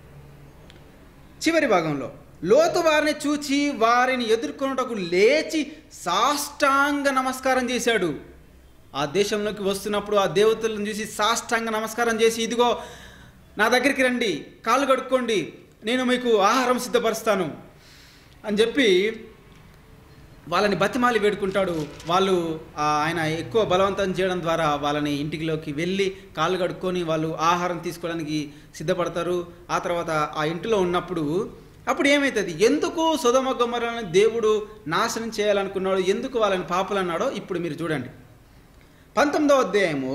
చివరి భాగంలో లోతు వారిని చూచి వారిని ఎదుర్కొనుటకు లేచి సాష్టాంగ నమస్కారం చేశాడు ఆ దేశంలోకి వస్తున్నప్పుడు ఆ దేవతలను చూసి సాష్టాంగ నమస్కారం చేసి ఇదిగో నా దగ్గరికి రండి కాళ్ళు కడుక్కోండి నేను మీకు ఆహారం సిద్ధపరుస్తాను అని చెప్పి వాళ్ళని బతిమాలి వేడుకుంటాడు వాళ్ళు ఆ, ఆయన ఎక్కువ బలవంతం చేయడం ద్వారా వాళ్ళని ఇంటిలోకి వెళ్ళి కాళ్ళు కడుక్కొని వాళ్ళు ఆహారం తీసుకోవడానికి సిద్ధపడతారు ఆ తర్వాత ఆ ఇంటిలో ఉన్నప్పుడు అప్పుడు ఏమవుతుంది ఎందుకు సుధమ గొమ్మరని దేవుడు నాశనం చేయాలనుకున్నాడు ఎందుకు వాళ్ళని పాపలు అన్నాడో ఇప్పుడు మీరు చూడండి పంతొమ్మిదవ అధ్యాయము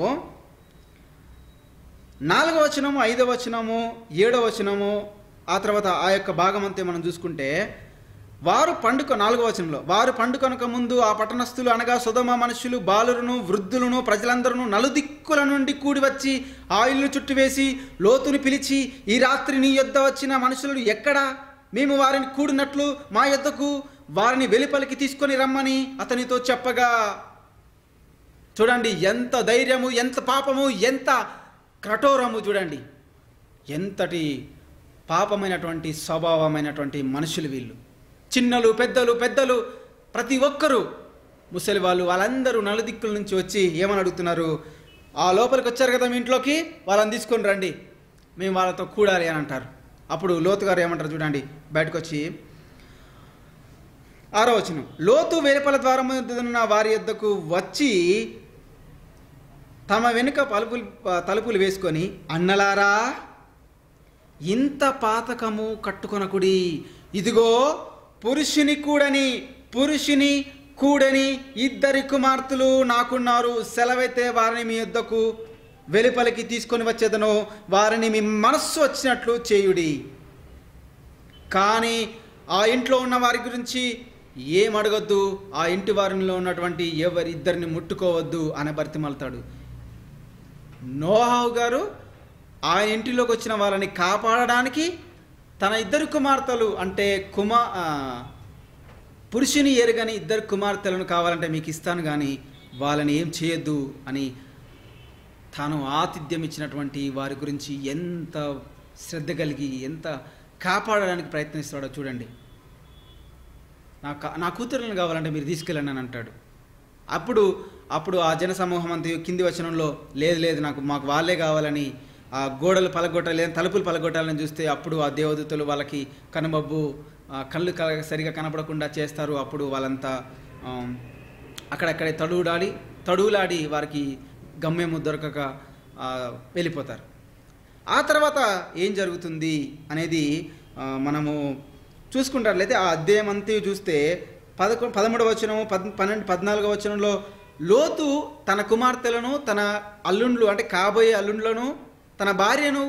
నాలుగవ వచనము ఐదవ వచనము ఏడవ వచనము ఆ తర్వాత ఆ యొక్క భాగం అంతే మనం చూసుకుంటే వారు పండుగ నాలుగవ వచనంలో వారు పండుకొనక ముందు ఆ పట్టణస్థులు అనగా సుధమ మనుషులు బాలులను వృద్ధులను ప్రజలందరూ నలుదిక్కుల నుండి కూడి వచ్చి ఆ ఇల్లు చుట్టువేసి లోతుని పిలిచి ఈ రాత్రి నీ యొద్ద వచ్చిన మనుషులు ఎక్కడా మేము వారిని కూడినట్లు మా యొద్దకు వారిని వెలుపలికి తీసుకొని రమ్మని అతనితో చెప్పగా చూడండి ఎంత ధైర్యము ఎంత పాపము ఎంత కఠోరము చూడండి ఎంతటి పాపమైనటువంటి స్వభావమైనటువంటి మనుషులు వీళ్ళు చిన్నలు పెద్దలు పెద్దలు ప్రతి ఒక్కరూ ముసలి వాళ్ళు వాళ్ళందరూ నలుదిక్కుల నుంచి వచ్చి ఏమని అడుగుతున్నారు ఆ లోపలికి వచ్చారు కదా మీ ఇంట్లోకి వాళ్ళని తీసుకొని రండి మేము వాళ్ళతో కూడాలి అని అంటారు అప్పుడు లోతు గారు ఏమంటారు చూడండి బయటకు వచ్చి ఆరో వచనం లోతు వెలుపల ద్వారం ఉన్న వారి యొద్దకు వచ్చి తమ వెనుక పలుపులు తలుపులు వేసుకొని అన్నలారా ఇంత పాతకము కట్టుకొనకుడి ఇదిగో పురుషుని కూడని పురుషుని కూడని ఇద్దరి కుమార్తెలు నాకున్నారు సెలవైతే వారిని మీ యొద్దకు వెలుపలికి తీసుకొని వచ్చేదను వారిని మీ మనస్సు వచ్చినట్లు చేయుడి కానీ ఆ ఇంట్లో ఉన్న వారి గురించి ఏం అడగొద్దు ఆ ఇంటి వారిలో ఉన్నటువంటి ఎవరి ఇద్దరిని ముట్టుకోవద్దు అని బర్తిమలుతాడు నోహావు గారు ఆ ఇంటిలోకి వచ్చిన వాళ్ళని కాపాడడానికి తన ఇద్దరు కుమార్తెలు అంటే కుమా ఆ, పురుషుని ఎరుగని ఇద్దరు కుమార్తెలను కావాలంటే మీకు ఇస్తాను కానీ వాళ్ళని ఏం చేయొద్దు అని తాను ఆతిథ్యం ఇచ్చినటువంటి వారి గురించి ఎంత శ్రద్ధ కలిగి ఎంత కాపాడడానికి ప్రయత్నిస్తాడో చూడండి నా కా- నా కూతురులను కావాలంటే మీరు తీసుకెళ్ళండి అని అంటాడు అప్పుడు అప్పుడు ఆ జన సమూహం అంతా కింది వచనంలో లేదు లేదు నాకు మాకు వాళ్ళే కావాలని ఆ గోడలు పలగొట్టాలి లేదా తలుపులు పలగొట్టాలని చూస్తే అప్పుడు ఆ దేవదూతలు వాళ్ళకి కనుమబ్బు ఆ కళ్ళు క- సరిగా కనపడకుండా చేస్తారు అప్పుడు వాళ్ళంతా ఆమ్, అక్కడక్కడే తడువులాడి తడువులాడి వారికి గమ్యము దొరకక ఆ, వెళ్ళిపోతారు ఆ తర్వాత ఏం జరుగుతుంది అనేది ఆ, మనము చూసుకుంటారులైతే ఆ అధ్యాయం అంతా చూస్తే పదకొ పదమూడవ వచనము పద్ పన్నెండు పద్నాలుగవ వచనంలో లోతు తన కుమార్తెలను తన అల్లుండ్లు అంటే కాబోయే అల్లుండ్లను తన భార్యను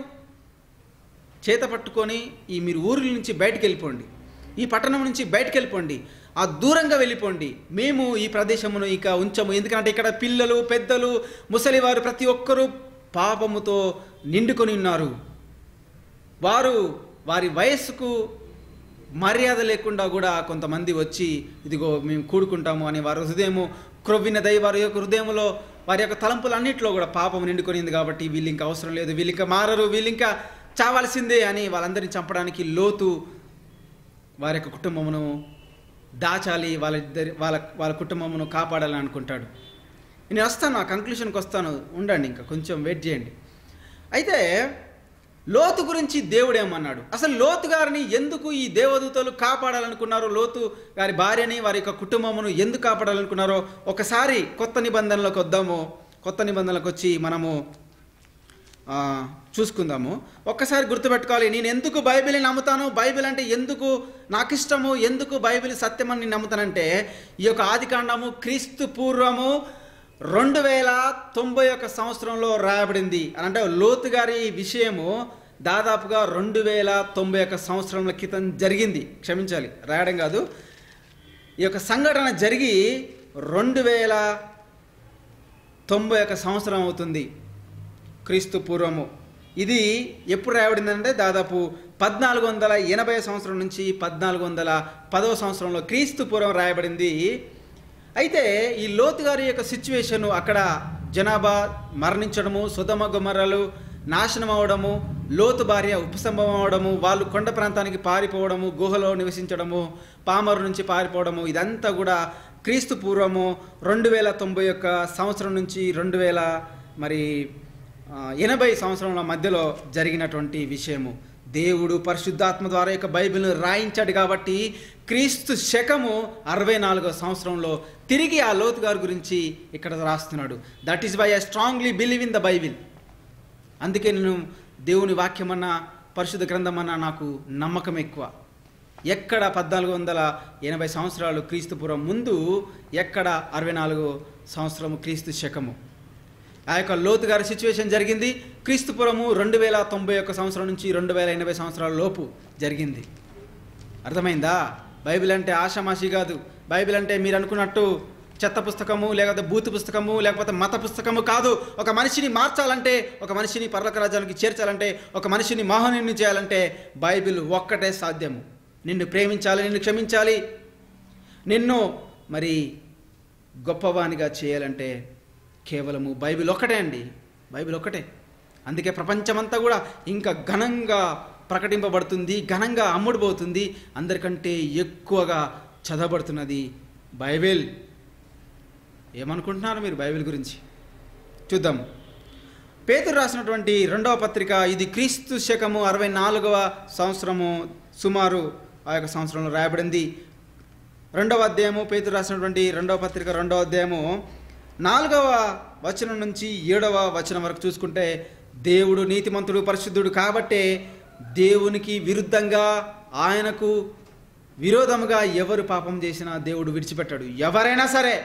చేత పట్టుకొని ఈ మీరు ఊరి నుంచి బయటికి వెళ్ళిపోండి ఈ పట్టణం నుంచి బయటికి వెళ్ళిపోండి ఆ దూరంగా వెళ్ళిపోండి మేము ఈ ప్రదేశమును ఇక ఉంచము ఎందుకంటే ఇక్కడ పిల్లలు పెద్దలు ముసలివారు ప్రతి ఒక్కరూ పాపముతో నిండుకొని ఉన్నారు వారు వారి వయస్సుకు మర్యాద లేకుండా కూడా కొంతమంది వచ్చి ఇదిగో మేము కూడుకుంటాము అని వారి హృదయము క్రొవ్వినదై వారి యొక్క హృదయంలో వారి యొక్క తలంపులు అన్నింటిలో కూడా పాపం నిండుకొనింది కాబట్టి వీళ్ళు ఇంకా అవసరం లేదు వీళ్ళు ఇంకా మారరు వీళ్ళు ఇంకా చావాల్సిందే అని వాళ్ళందరినీ చంపడానికి లోతు వారి యొక్క కుటుంబమును దాచాలి వాళ్ళ ఇద్దరి వాళ్ళ వాళ్ళ కుటుంబమును కాపాడాలని అనుకుంటాడు నేను వస్తాను ఆ కంక్లూషన్కి వస్తాను ఉండండి ఇంకా కొంచెం వెయిట్ చేయండి అయితే లోతు గురించి దేవుడు ఏమన్నాడు అసలు లోతు గారిని ఎందుకు ఈ దేవదూతలు కాపాడాలనుకున్నారో లోతు గారి భార్యని వారి యొక్క కుటుంబమును ఎందుకు కాపాడాలనుకున్నారో ఒకసారి కొత్త నిబంధనలకు వద్దాము కొత్త నిబంధనలకు వచ్చి మనము ఆ, చూసుకుందాము ఒక్కసారి గుర్తుపెట్టుకోవాలి నేను ఎందుకు బైబిల్ని నమ్ముతాను బైబిల్ అంటే ఎందుకు నాకు ఇష్టము ఎందుకు బైబిల్ సత్యమని నేను నమ్ముతానంటే ఈ యొక్క ఆదికాండము క్రీస్తు పూర్వము రెండు వేల తొంభై ఒక్క సంవత్సరంలో రాయబడింది అని అంటే లోతు గారి విషయము దాదాపుగా రెండు వేల తొంభై ఒక్క సంవత్సరముల క్రితం జరిగింది క్షమించాలి రాయడం కాదు ఈ యొక్క సంఘటన జరిగి రెండు వేల తొంభై ఒక్క సంవత్సరం అవుతుంది క్రీస్తు పూర్వము ఇది ఎప్పుడు రాయబడిందంటే దాదాపు పద్నాలుగు వందల ఎనభై సంవత్సరం నుంచి పద్నాలుగు వందల పదవ సంవత్సరంలో క్రీస్తు పూర్వం రాయబడింది అయితే ఈ లోతు గారి యొక్క సిచ్యువేషన్ అక్కడ జనాభా మరణించడము సుధమ గుమర్రలు నాశనం అవడము లోతు భార్య ఉపసంభవం అవడము వాళ్ళు కొండ ప్రాంతానికి పారిపోవడము గుహలో నివసించడము పామరు నుంచి పారిపోవడము ఇదంతా కూడా క్రీస్తు పూర్వము రెండు వేల తొంభై ఒక్క సంవత్సరం నుంచి రెండు వేల మరి ఆ, ఎనభై సంవత్సరాల మధ్యలో జరిగినటువంటి విషయము దేవుడు పరిశుద్ధాత్మ ద్వారా యొక్క బైబిల్ను రాయించాడు కాబట్టి క్రీస్తు శకము అరవై నాలుగో సంవత్సరంలో తిరిగి ఆ లోతు గారి గురించి ఇక్కడ రాస్తున్నాడు that is why I strongly believe in the Bible అందుకే నేను దేవుని వాక్యమన్నా పరిశుద్ధ గ్రంథమన్నా నాకు నమ్మకం ఎక్కువ ఎక్కడ పద్నాలుగు వందల ఎనభై సంవత్సరాలు క్రీస్తుపురం ముందు ఎక్కడ అరవై నాలుగు సంవత్సరము క్రీస్తు శకము ఆ యొక్క లోతు గారి సిచ్యువేషన్ జరిగింది క్రీస్తుపురము రెండు వేల తొంభై ఒక్క సంవత్సరం నుంచి రెండు వేల ఎనభై సంవత్సరాల లోపు జరిగింది అర్థమైందా బైబిల్ అంటే ఆషామాషి కాదు బైబిల్ అంటే మీరు అనుకున్నట్టు చెత్త పుస్తకము లేకపోతే బూతు పుస్తకము లేకపోతే మత పుస్తకము కాదు ఒక మనిషిని మార్చాలంటే ఒక మనిషిని పర్లక రాజ్యానికి చేర్చాలంటే ఒక మనిషిని మహనీయుని చేయాలంటే బైబిల్ ఒక్కటే సాధ్యము నిన్ను ప్రేమించాలి నిన్ను క్షమించాలి నిన్ను మరి గొప్పవానిగా చేయాలంటే కేవలము బైబిల్ ఒక్కటే అండి బైబిల్ ఒక్కటే అందుకే ప్రపంచమంతా కూడా ఇంకా ఘనంగా ప్రకటింపబడుతుంది ఘనంగా అమ్ముడుపోతుంది అందరికంటే ఎక్కువగా చదవబడుతున్నది బైబిల్ ఏమనుకుంటున్నారు మీరు బైబిల్ గురించి చూద్దాం పేతురు రాసినటువంటి రెండవ పత్రిక ఇది క్రీస్తు శకము అరవై నాలుగవ సంవత్సరము సుమారు ఆ యొక్క సంవత్సరంలో రాయబడింది రెండవ అధ్యాయము పేతురు రాసినటువంటి రెండవ పత్రిక రెండవ అధ్యాయము నాలుగవ వచనం నుంచి ఏడవ వచనం వరకు చూసుకుంటే దేవుడు నీతిమంతుడు పరిశుద్ధుడు కాబట్టే దేవునికి విరుద్ధంగా ఆయనకు విరోధముగా ఎవరు పాపం చేసినా దేవుడు విడిచిపెట్టాడు ఎవరైనా సరే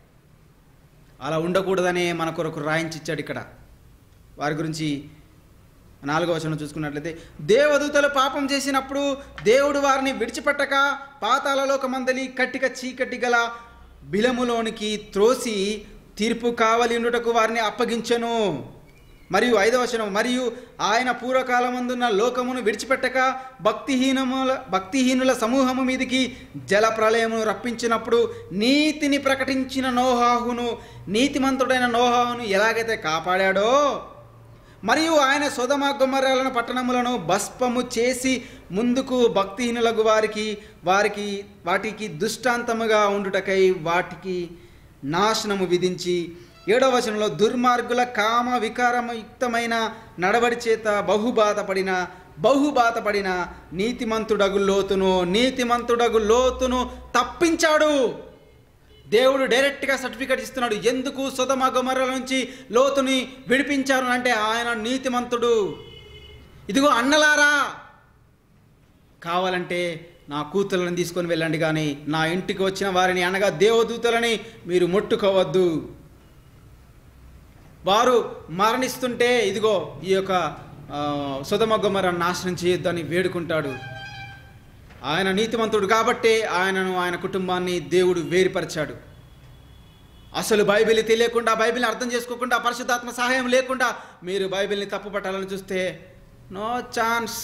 అలా ఉండకూడదనే మన కొరకు రాయించిచ్చాడు ఇక్కడ వారి గురించి నాలుగో వచనం చూసుకున్నట్లయితే దేవదూతలు పాపం చేసినప్పుడు దేవుడు వారిని విడిచిపెట్టక పాతాళలోకమందలి కట్టిక చీకటి గల బిలములోనికి త్రోసి తీర్పు కావలి ఉండుటకు వారిని అప్పగించెను మరియు ఐదవ వచనం మరియు ఆయన పూర్వకాలమందున్న లోకమును విడిచిపెట్టక భక్తిహీనముల భక్తిహీనుల సమూహము మీదికి జల ప్రళయమును రప్పించినప్పుడు నీతిని ప్రకటించిన నోహాహును నీతిమంతుడైన నోహాహును ఎలాగైతే కాపాడాడో మరియు ఆయన సొదమ గుమ్మరాలను పట్టణములను భస్పము చేసి ముందుకు భక్తిహీనులకు వారికి వారికి వాటికి దుష్టాంతముగా ఉండుటకై వాటికి నాశనము విధించి ఏడవ వచనంలో దుర్మార్గుల కామ వికారయుక్తమైన నడవడి చేత బహుబాధపడిన బహుబాధపడిన నీతిమంతుడగు లోతును నీతిమంతుడగు లోతును తప్పించాడు దేవుడు డైరెక్ట్గా సర్టిఫికెట్ ఇస్తున్నాడు ఎందుకు సుధమ గుమర్రల నుంచి లోతుని విడిపించారు అంటే ఆయన నీతిమంతుడు ఇదిగో అన్నలారా కావాలంటే నా కూతులను తీసుకొని వెళ్ళండి కానీ నా ఇంటికి వచ్చిన వారిని అనగా దేవదూతలని మీరు ముట్టుకోవద్దు వారు మరణిస్తుంటే ఇదిగో ఈ యొక్క ఆ, సుధమ గుమర నాశనం చేయొద్దని వేడుకుంటాడు ఆయన నీతిమంతుడు కాబట్టే ఆయనను ఆయన కుటుంబాన్ని దేవుడు వేరుపరిచాడు అసలు బైబిల్ తెలియకుండా బైబిల్ని అర్థం చేసుకోకుండా పరిశుద్ధాత్మ సహాయం లేకుండా మీరు బైబిల్ని తప్పుపట్టాలని చూస్తే no chance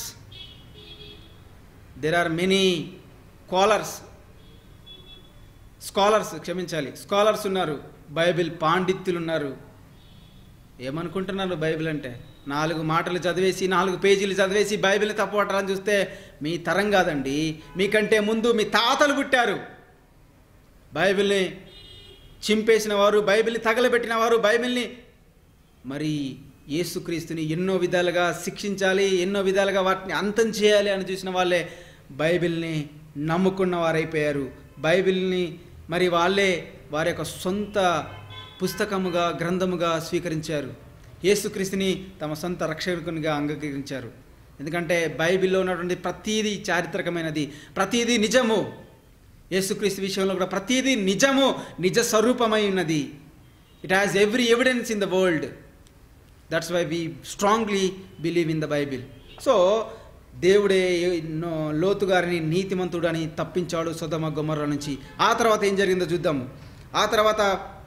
there are many callers scholars క్షమించాలి స్కాలర్స్ ఉన్నారు బైబిల్ పాండిత్యులు ఉన్నారు ఏమనుకుంటున్నారు బైబిల్ అంటే నాలుగు మాటలు చదివేసి నాలుగు పేజీలు చదివేసి బైబిల్ని తప్పుపట్టాలని చూస్తే మీ తరం కాదండి మీకంటే ముందు మీ తాతలు పుట్టారు బైబిల్ని చింపేసిన వారు బైబిల్ని తగలబెట్టిన వారు బైబిల్ని మరి యేసుక్రీస్తుని ఎన్నో విధాలుగా శిక్షించాలి ఎన్నో విధాలుగా వాటిని అంతం చేయాలి అని చూసిన వాళ్ళే బైబిల్ని నమ్ముకున్న వారైపోయారు బైబిల్ని మరి వాళ్ళే వారి యొక్క సొంత పుస్తకముగా గ్రంథముగా స్వీకరించారు యేసుక్రీస్తుని తమ సొంత రక్షకునిగా అంగీకరించారు ఎందుకంటే బైబిల్లో ఉన్నటువంటి ప్రతీదీ చారిత్రకమైనది ప్రతీదీ నిజము యేసుక్రీస్తు విషయంలో కూడా ప్రతీదీ నిజము నిజ స్వరూపమై ఉన్నది it has every evidence in the world that's why we strongly believe in the Bible so దేవుడే నో- లోతు గారిని నీతిమంతుడని తప్పించాడు సుధమ గుమ్మర్ర నుంచి ఆ తర్వాత ఏం జరిగిందో చూద్దాము ఆ తర్వాత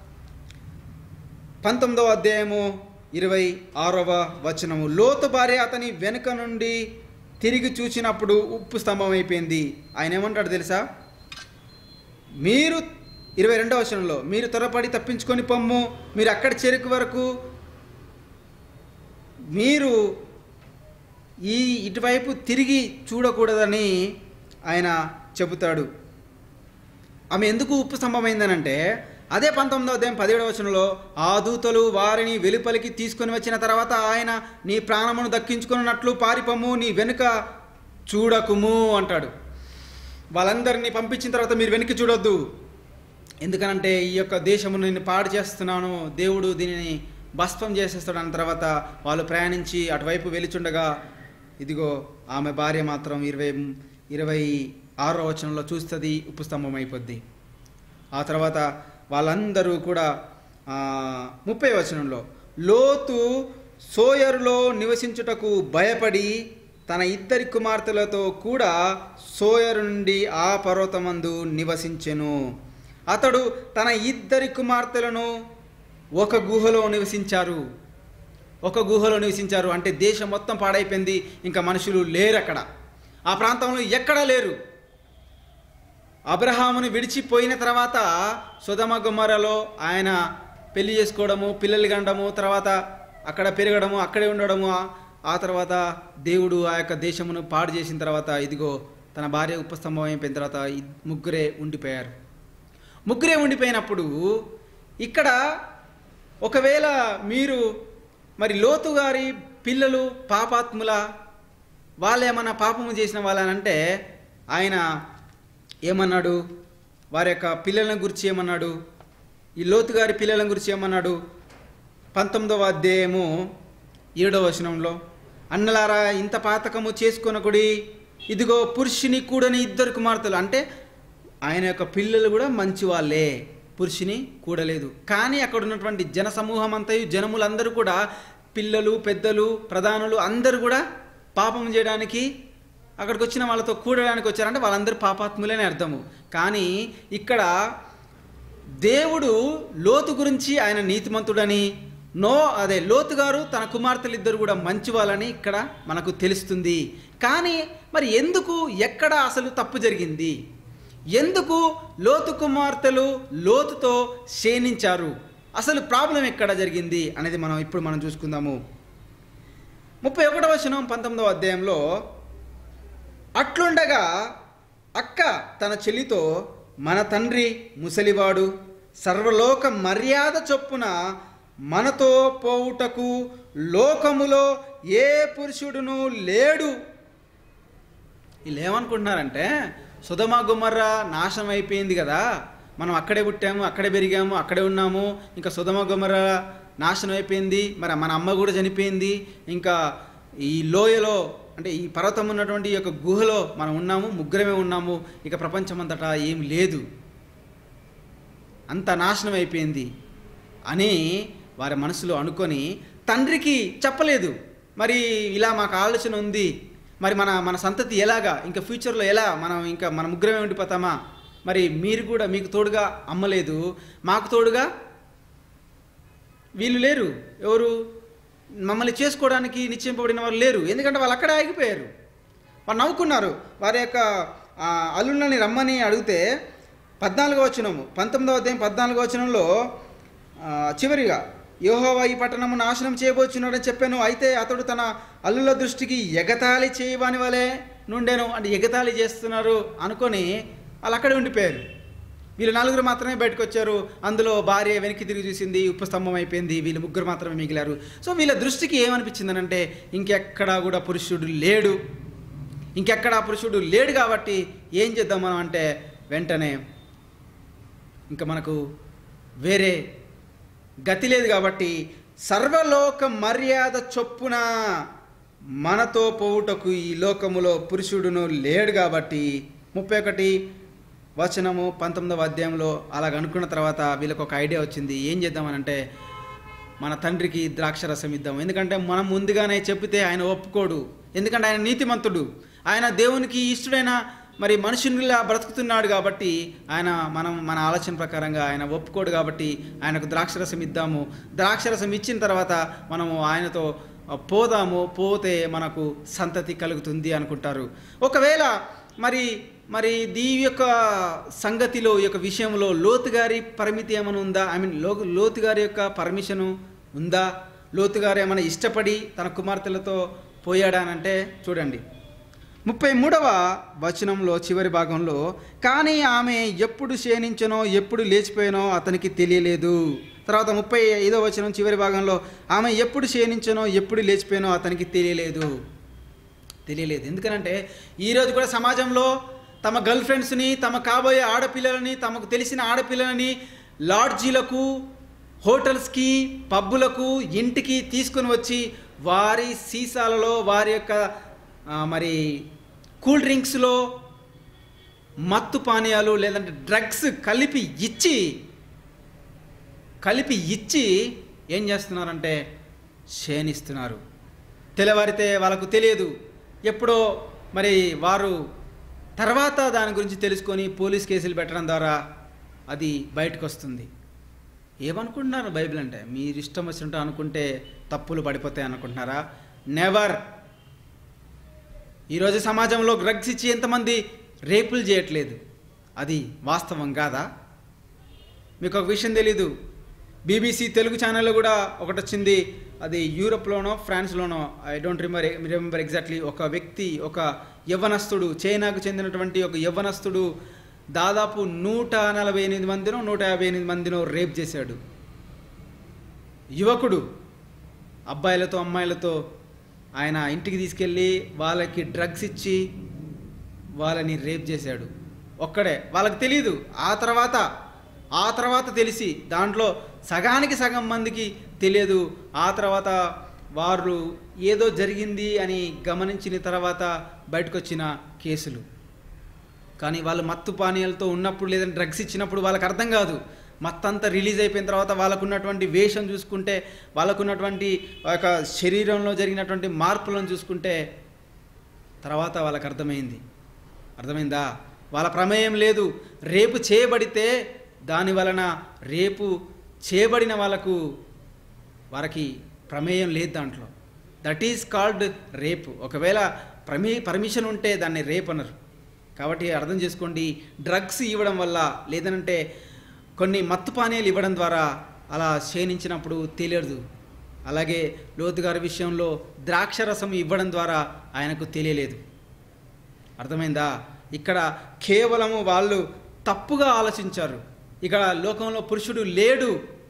పంతొమ్మిదవ అధ్యాయము ఇరవై ఆరవ వచనము లోతు భార్య అతని వెనుక నుండి తిరిగి చూసినప్పుడు ఉప్పు స్తంభం అయిపోయింది ఆయన ఏమంటాడు తెలుసా మీరు ఇరవై రెండవ వచనంలో మీరు త్వరపడి తప్పించుకొని పొమ్ము మీరు అక్కడ చేరుకు వరకు మీరు ఈ ఇటువైపు తిరిగి చూడకూడదని ఆయన చెబుతాడు ఆమె ఎందుకు ఉప్పు స్తంభమైందనంటే అదే పంతొమ్మిదవ అధ్యాయం పదిహేడవ వచనంలో ఆ దూతలు వారిని వెలుపలికి తీసుకొని వచ్చిన తర్వాత ఆయన నీ ప్రాణమును దక్కించుకున్నట్లు పారిపమ్ము నీ వెనుక చూడకుము అంటాడు వాళ్ళందరినీ పంపించిన తర్వాత మీరు వెనక్కి చూడొద్దు ఎందుకనంటే ఈ యొక్క దేశమును నేను పాడు చేస్తున్నాను దేవుడు దీనిని భస్మం చేసేస్తాడు అన్న తర్వాత వాళ్ళు ప్రయాణించి అటువైపు వెలుచుండగా ఇదిగో ఆమె భార్య మాత్రం ఇరవై ఇరవై ఆరో వచనంలో చూస్తుంది ఉపస్తంభం అయిపోద్ది ఆ తర్వాత వాళ్ళందరూ కూడా ఆ, ముప్పై వచనంలో లోతు సోయరులో నివసించుటకు భయపడి తన ఇద్దరి కుమార్తెలతో కూడా సోయరు నుండి ఆ పర్వతమందు నివసించెను అతడు తన ఇద్దరి కుమార్తెలను ఒక గుహలో నివసించారు ఒక గుహలో నివసించారు అంటే దేశం మొత్తం పాడైపోయింది ఇంకా మనుషులు లేరు అక్కడ ఆ ప్రాంతంలో ఎక్కడా లేరు అబ్రహామును విడిచిపోయిన తర్వాత సుధమ గుమ్మరలో ఆయన పెళ్లి చేసుకోవడము పిల్లలు కండము తర్వాత అక్కడ పెరగడము అక్కడే ఉండడము ఆ- ఆ తర్వాత దేవుడు ఆ యొక్క దేశమును పాడు చేసిన తర్వాత ఇదిగో తన భార్య ఉపస్తంభం అయిపోయిన తర్వాత ఈ ముగ్గురే ఉండిపోయారు ముగ్గురే ఉండిపోయినప్పుడు ఇక్కడ ఒకవేళ మీరు మరి లోతు గారి పిల్లలు పాపాత్ముల వాళ్ళు ఏమన్నా పాపము చేసిన వాళ్ళనంటే ఆయన ఏమన్నాడు వారి యొక్క పిల్లల గురించి ఏమన్నాడు ఈ లోతు గారి పిల్లల గురించి ఏమన్నాడు పంతొమ్మిదవ అధ్యాయము ఏడవ వచనంలో అన్నలారా ఇంత పాతకము చేసుకొనకుడి ఇదిగో పురుషుని కూడని ఇద్దరు కుమార్తెలు అంటే ఆయన యొక్క పిల్లలు కూడా మంచి వాళ్ళే పురుషుని కూడలేదు కానీ అక్కడ ఉన్నటువంటి జన సమూహం అంతయు జనములందరూ కూడా పిల్లలు పెద్దలు ప్రధానులు అందరూ కూడా పాపం చేయడానికి అక్కడికి వచ్చిన వాళ్ళతో కూడడానికి వచ్చారంటే వాళ్ళందరూ పాపాత్ములనే అర్థము కానీ ఇక్కడ దేవుడు లోతు గురించి ఆయన నీతిమంతుడని నో అదే లోతు గారు తన కుమార్తెలు ఇద్దరు కూడా మంచి వాళ్ళని ఇక్కడ మనకు తెలుస్తుంది కానీ మరి ఎందుకు ఎక్కడ అసలు తప్పు జరిగింది ఎందుకు లోతు కుమార్తెలు లోతుతో క్షీణించారు అసలు ప్రాబ్లం ఎక్కడ జరిగింది అనేది మనం ఇప్పుడు మనం చూసుకుందాము ముప్పై ఒకటవ వచనం పంతొమ్మిదవ అధ్యాయంలో అట్లుండగా అక్క తన చెల్లితో మన తండ్రి ముసలివాడు సర్వలోక మర్యాద చొప్పున మనతో పోవుటకు లోకములో ఏ పురుషుడును లేడు వీళ్ళు ఏమనుకుంటున్నారంటే సుధమా గుమ్మర్ర నాశనం అయిపోయింది కదా మనం అక్కడే పుట్టాము అక్కడే పెరిగాము అక్కడే ఉన్నాము ఇంకా సుధమ గుమ్మర్ర నాశనం అయిపోయింది మరి మన అమ్మ కూడా చనిపోయింది ఇంకా ఈ లోయలో అంటే ఈ పర్వతం ఉన్నటువంటి ఈ యొక్క గుహలో మనం ఉన్నాము ముగ్గురమే ఉన్నాము ఇక ప్రపంచమంతటా ఏం లేదు అంత నాశనం అయిపోయింది అని వారి మనసులో అనుకొని తండ్రికి చెప్పలేదు మరి ఇలా మాకు ఆలోచన ఉంది మరి మన మన సంతతి ఎలాగా ఇంకా ఫ్యూచర్లో ఎలా మనం ఇంకా మన ముగ్గురమే ఉండిపోతామా మరి మీరు కూడా మీకు తోడుగా అమ్మలేదు మాకు తోడుగా వీళ్ళు లేరు ఎవరు మమ్మల్ని చేసుకోవడానికి నిశ్చయింపబడిన వారు లేరు ఎందుకంటే వాళ్ళు అక్కడే ఆగిపోయారు వారు నవ్వుకున్నారు వారి యొక్క ఆ, అల్లుళ్ళని రమ్మని అడిగితే పద్నాలుగో వచనము పంతొమ్మిదవ అధ్యాయం పద్నాలుగో వచనంలో ఆ, చివరిగా యోహోవా ఈ పట్టణము నాశనం చేయబోచున్నాడని చెప్పాను అయితే అతడు తన అల్లుల దృష్టికి ఎగతాళి చేయవాని వలె నుండెను అంటే ఎగతాళి చేస్తున్నారు అనుకొని వాళ్ళు అక్కడే ఉండిపోయారు వీళ్ళు నలుగురు మాత్రమే బయటకు వచ్చారు అందులో భార్య వెనక్కి తిరిగి చూసింది ఉపస్తంభం అయిపోయింది వీళ్ళు ముగ్గురు మాత్రమే మిగిలారు సో వీళ్ళ దృష్టికి ఏమనిపించిందనంటే ఇంకెక్కడా కూడా పురుషుడు లేడు ఇంకెక్కడా పురుషుడు లేడు కాబట్టి ఏం చేద్దాం మనం అంటే వెంటనే ఇంకా మనకు వేరే గతి లేదు కాబట్టి సర్వలోక మర్యాద చొప్పున మనతో పోవుటకు ఈ లోకములో పురుషుడును లేడు కాబట్టి ముప్పై ఒకటి వచనము పంతొమ్మిదవ అధ్యాయంలో అలాగ అనుకున్న తర్వాత వీళ్ళకి ఒక ఐడియా వచ్చింది ఏం చేద్దామనంటే మన తండ్రికి ద్రాక్షరసం ఇద్దాం ఎందుకంటే మనం ముందుగానే చెప్పితే ఆయన ఒప్పుకోడు ఎందుకంటే ఆయన నీతిమంతుడు ఆయన దేవునికి ఇష్టడైన మరి మనుషునిలా బ్రతుకుతున్నాడు కాబట్టి ఆయన మనం మన ఆలోచన ప్రకారంగా ఆయన ఒప్పుకోడు కాబట్టి ఆయనకు ద్రాక్షరసం ఇద్దాము ద్రాక్షరసం ఇచ్చిన తర్వాత మనము ఆయనతో పోదాము పోతే మనకు సంతతి కలుగుతుంది అనుకుంటారు ఒకవేళ మరి మరి దీ యొక్క సంగతిలో ఈ యొక్క విషయంలో లోతు గారి పరిమితి ఏమైనా ఉందా ఐ మీన్ లో లోతు గారి యొక్క పర్మిషను ఉందా లోతు గారు ఏమైనా ఇష్టపడి తన కుమార్తెలతో పోయాడానంటే చూడండి ముప్పై మూడవ వచనంలో చివరి భాగంలో కానీ ఆమె ఎప్పుడు క్షీణించనో ఎప్పుడు లేచిపోయానో అతనికి తెలియలేదు తర్వాత ముప్పై ఐదో వచనం చివరి భాగంలో ఆమె ఎప్పుడు క్షీణించనో ఎప్పుడు లేచిపోయానో అతనికి తెలియలేదు తెలియలేదు ఎందుకనంటే ఈరోజు కూడా సమాజంలో తమ గర్ల్ ఫ్రెండ్స్ని తమ కాబోయే ఆడపిల్లలని తమకు తెలిసిన ఆడపిల్లలని లాడ్జీలకు హోటల్స్కి పబ్బులకు ఇంటికి తీసుకొని వచ్చి వారి సీసాలలో వారి యొక్క ఆ, మరి కూల్ డ్రింక్స్లో మత్తు పానీయాలు లేదంటే డ్రగ్స్ కలిపి ఇచ్చి కలిపి ఇచ్చి ఏం చేస్తున్నారంటే క్షేణిస్తున్నారు తెల్లవారితే వాళ్ళకు తెలియదు ఎప్పుడో మరి వారు తర్వాత దాని గురించి తెలుసుకొని పోలీస్ కేసులు పెట్టడం ద్వారా అది బయటకు వస్తుంది ఏమనుకుంటున్నారు బైబిల్ అంటే మీరు ఇష్టం వచ్చినట్టు అనుకుంటే తప్పులు పడిపోతాయి అనుకుంటున్నారా నెవర్ ఈరోజు సమాజంలో డ్రగ్స్ ఇచ్చి ఎంతమంది రేపులు చేయట్లేదు అది వాస్తవం కాదా మీకు ఒక విషయం తెలీదు బీబీసీ తెలుగు ఛానల్లో కూడా ఒకటి వచ్చింది అది యూరోప్లోనో ఫ్రాన్స్లోనో I don't remember remember exactly ఒక వ్యక్తి ఒక యవ్వనస్తుడు చైనాకు చెందినటువంటి ఒక యవ్వనస్తుడు దాదాపు నూట నలభై ఎనిమిది మందినో నూట యాభై ఎనిమిది మందినో రేప్ చేశాడు యువకుడు అబ్బాయిలతో అమ్మాయిలతో ఆయన ఇంటికి తీసుకెళ్ళి వాళ్ళకి డ్రగ్స్ ఇచ్చి వాళ్ళని రేప్ చేశాడు ఒక్కడే వాళ్ళకి తెలియదు ఆ తర్వాత ఆ తర్వాత తెలిసి దాంట్లో సగానికి సగం మందికి తెలియదు ఆ తర్వాత వారు ఏదో జరిగింది అని గమనించిన తర్వాత బయటకు వచ్చిన కేసులు కానీ వాళ్ళు మత్తు పానీయాలతో ఉన్నప్పుడు లేదంటే డ్రగ్స్ ఇచ్చినప్పుడు వాళ్ళకి అర్థం కాదు మత్తంతా రిలీజ్ అయిపోయిన తర్వాత వాళ్ళకున్నటువంటి వేషం చూసుకుంటే వాళ్ళకున్నటువంటి ఆ యొక్క శరీరంలో జరిగినటువంటి మార్పులను చూసుకుంటే తర్వాత వాళ్ళకి అర్థమైంది అర్థమైందా వాళ్ళ ప్రమేయం లేదు రేపు చేయబడితే దాని వలన రేపు చేయబడిన వాళ్ళకు వారికి ప్రమేయం లేదు దాంట్లో దట్ ఈజ్ కాల్డ్ రేపు ఒకవేళ ప్రమే పర్మిషన్ ఉంటే దాన్ని రేప్ అనరు కాబట్టి అర్థం చేసుకోండి డ్రగ్స్ ఇవ్వడం వల్ల లేదనంటే కొన్ని మత్తు పానీయాలు ఇవ్వడం ద్వారా అలా క్షీణించినప్పుడు తెలియదు అలాగే లోతు గారి విషయంలో ద్రాక్షరసం ఇవ్వడం ద్వారా ఆయనకు తెలియలేదు అర్థమైందా ఇక్కడ కేవలము వాళ్ళు తప్పుగా ఆలోచించారు ఇక్కడ లోకంలో పురుషుడు లేడు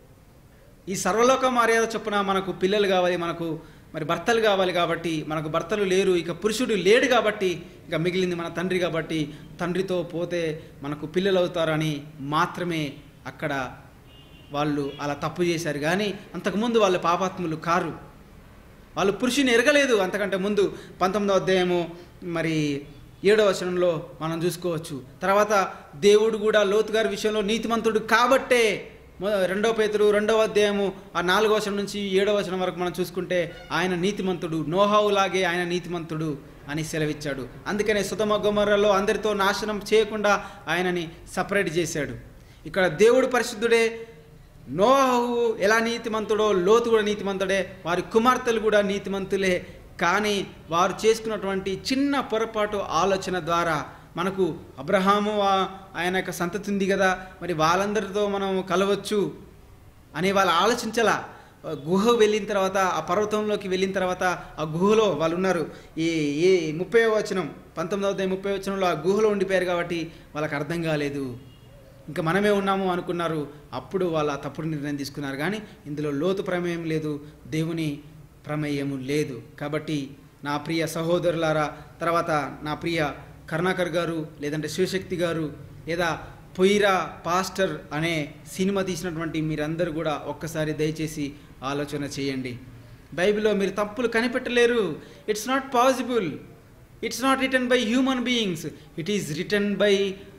ఈ సర్వలోక మర్యాద చొప్పున మనకు పిల్లలు కావాలి మనకు మరి భర్తలు కావాలి కాబట్టి మనకు భర్తలు లేరు ఇక పురుషుడు లేడు కాబట్టి ఇక మిగిలింది మన తండ్రి కాబట్టి తండ్రితో పోతే మనకు పిల్లలు అవుతారని మాత్రమే అక్కడ వాళ్ళు అలా తప్పు చేశారు కానీ అంతకుముందు వాళ్ళు పాపాత్ములు కారు వాళ్ళు పురుషుని ఎరగలేదు అంతకంటే ముందు పంతొమ్మిదవ అధ్యాయము మరి ఏడవ వచనంలో మనం చూసుకోవచ్చు తర్వాత దేవుడు కూడా లోతు గారి విషయంలో నీతిమంతుడు కాబట్టే మొ- రెండవ పేతురు రెండవ అధ్యాయము ఆ నాలుగవ వచనం నుంచి ఏడవ వచనం వరకు మనం చూసుకుంటే ఆయన నీతిమంతుడు నోహావులాగే ఆయన నీతిమంతుడు అని సెలవిచ్చాడు అందుకనే సుతమ గొమర్రలో అందరితో నాశనం చేయకుండా ఆయనని సపరేట్ చేశాడు ఇక్కడ దేవుడు పరిశుద్ధుడే నోహు ఎలా నీతిమంతుడో లోతు కూడా నీతిమంతుడే వారి కుమార్తెలు కూడా నీతిమంతులే కానీ వారు చేసుకున్నటువంటి చిన్న పొరపాటు ఆలోచన ద్వారా మనకు అబ్రహాము ఆ- ఆయన యొక్క సంతతి ఉంది కదా మరి వాళ్ళందరితో మనం కలవచ్చు అని వాళ్ళు ఆలోచించలా గుహ వెళ్ళిన తర్వాత ఆ పర్వతంలోకి వెళ్ళిన తర్వాత ఆ గుహలో వాళ్ళు ఉన్నారు ఈ ఈ ముప్పై వచనం పంతొమ్మిదవ ముప్పై వచనంలో ఆ గుహలో ఉండిపోయారు కాబట్టి వాళ్ళకి అర్థం కాలేదు ఇంకా మనమే ఉన్నాము అనుకున్నారు అప్పుడు వాళ్ళ తప్పుడు నిర్ణయం తీసుకున్నారు కానీ ఇందులో లోతు ప్రమేయం లేదు దేవుని ప్రమేయము లేదు కాబట్టి నా ప్రియ సహోదరులారా తర్వాత నా ప్రియ కరుణాకర్ గారు లేదంటే శివశక్తి గారు లేదా పొయ్యిరా పాస్టర్ అనే సినిమా తీసినటువంటి మీరందరూ కూడా ఒక్కసారి దయచేసి ఆలోచన చేయండి బైబిల్లో మీరు తప్పులు కనిపెట్టలేరు it's not possible it's not written by human beings it is written by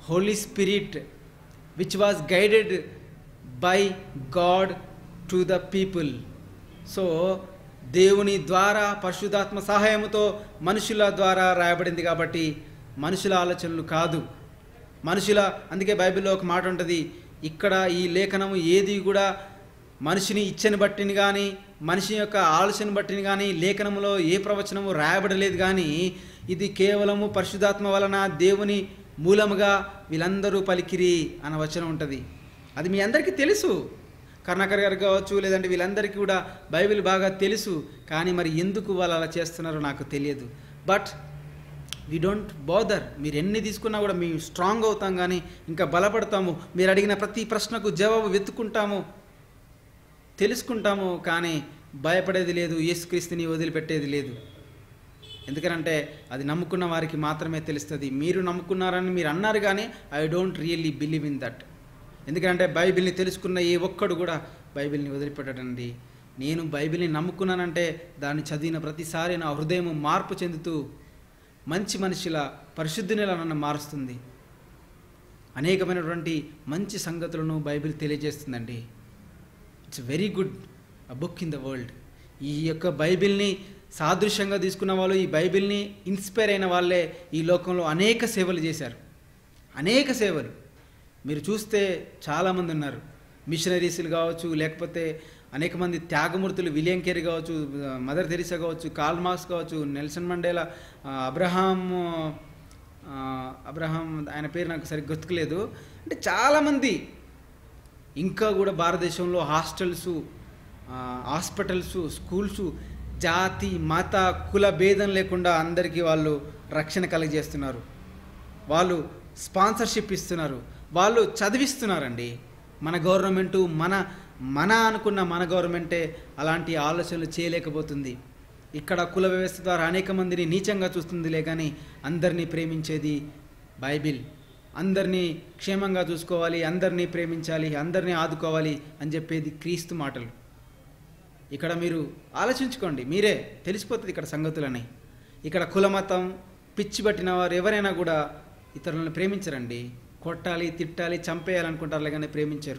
Holy Spirit which was guided by God to the people so దేవుని ద్వారా పరిశుధాత్మ సహాయంతో మనుషుల ద్వారా రాయబడింది కాబట్టి మనుషుల ఆలోచనలు కాదు మనుషుల అందుకే బైబిల్లో ఒక మాట ఉంటుంది ఇక్కడ ఈ లేఖనము ఏది కూడా మనిషిని ఇచ్చని బట్టిని కానీ మనిషి యొక్క ఆలోచన బట్టిని కానీ లేఖనములో ఏ ప్రవచనము రాయబడలేదు కానీ ఇది కేవలము పరిశుధాత్మ వలన దేవుని మూలముగా వీళ్ళందరూ పలికిరి అన్న వచనం ఉంటుంది అది మీ అందరికీ తెలుసు కర్ణాకర్ గారు కావచ్చు లేదంటే వీళ్ళందరికీ కూడా బైబిల్ బాగా తెలుసు కానీ మరి ఎందుకు వాళ్ళు అలా చేస్తున్నారో నాకు తెలియదు బట్ వీ డోంట్ బోదర్ మీరు ఎన్ని తీసుకున్నా కూడా మేము స్ట్రాంగ్ అవుతాం కానీ ఇంకా బలపడతాము మీరు అడిగిన ప్రతి ప్రశ్నకు జవాబు వెతుక్కుంటాము తెలుసుకుంటాము కానీ భయపడేది లేదు యేసుక్రీస్తుని వదిలిపెట్టేది లేదు ఎందుకనంటే అది నమ్ముకున్న వారికి మాత్రమే తెలుస్తుంది మీరు నమ్ముకున్నారని మీరు అన్నారు కానీ I don't really believe in that ఎందుకంటే బైబిల్ని తెలుసుకున్న ఏ ఒక్కడు కూడా బైబిల్ని వదిలిపెట్టడండి నేను బైబిల్ని నమ్ముకున్నానంటే దాన్ని చదివిన ప్రతిసారి నా హృదయం మార్పు చెందుతూ మంచి మనిషిలా పరిశుద్ధినిలా నన్ను మారుస్తుంది అనేకమైనటువంటి మంచి సంగతులను బైబిల్ తెలియజేస్తుందండి it's very good book in the world ఈ యొక్క బైబిల్ని సాదృశ్యంగా తీసుకున్న వాళ్ళు ఈ బైబిల్ని ఇన్స్పైర్ అయిన వాళ్ళే ఈ లోకంలో అనేక సేవలు చేశారు అనేక సేవలు మీరు చూస్తే చాలామంది ఉన్నారు మిషనరీస్లు కావచ్చు లేకపోతే అనేక మంది త్యాగమూర్తులు విలియం కేరీ కావచ్చు మదర్ తెరిసా కావచ్చు కాల్ మార్క్స్ కావచ్చు నెల్సన్ మండేలా ఆ, అబ్రహాం ఆ, అబ్రహాం ఆయన పేరు నాకు సరిగ్గా గుర్తుకులేదు అంటే చాలామంది ఇంకా కూడా భారతదేశంలో హాస్టల్స్ హాస్పిటల్స్ స్కూల్స్ జాతి మత కుల భేదం లేకుండా అందరికీ వాళ్ళు రక్షణ కలుగజేస్తున్నారు వాళ్ళు స్పాన్సర్షిప్ ఇస్తున్నారు వాళ్ళు చదివిస్తున్నారండి మన గవర్నమెంటు మన మన అనుకున్న మన గవర్నమెంటే అలాంటి ఆలోచనలు చేయలేకపోతుంది ఇక్కడ కుల వ్యవస్థ ద్వారా అనేక మందిని నీచంగా చూస్తుందిలే కానీ అందరినీ ప్రేమించేది బైబిల్ అందరినీ క్షేమంగా చూసుకోవాలి అందరినీ ప్రేమించాలి అందరినీ ఆదుకోవాలి అని చెప్పేది క్రీస్తు మాటలు ఇక్కడ మీరు ఆలోచించుకోండి మీరే తెలిసిపోతుంది ఇక్కడ సంగతులని ఇక్కడ కులమతం పిచ్చి పట్టిన వారు ఎవరైనా కూడా ఇతరులను ప్రేమించరండి కొట్టాలి తిట్టాలి చంపేయాలనుకుంటారు కానీ ప్రేమించరు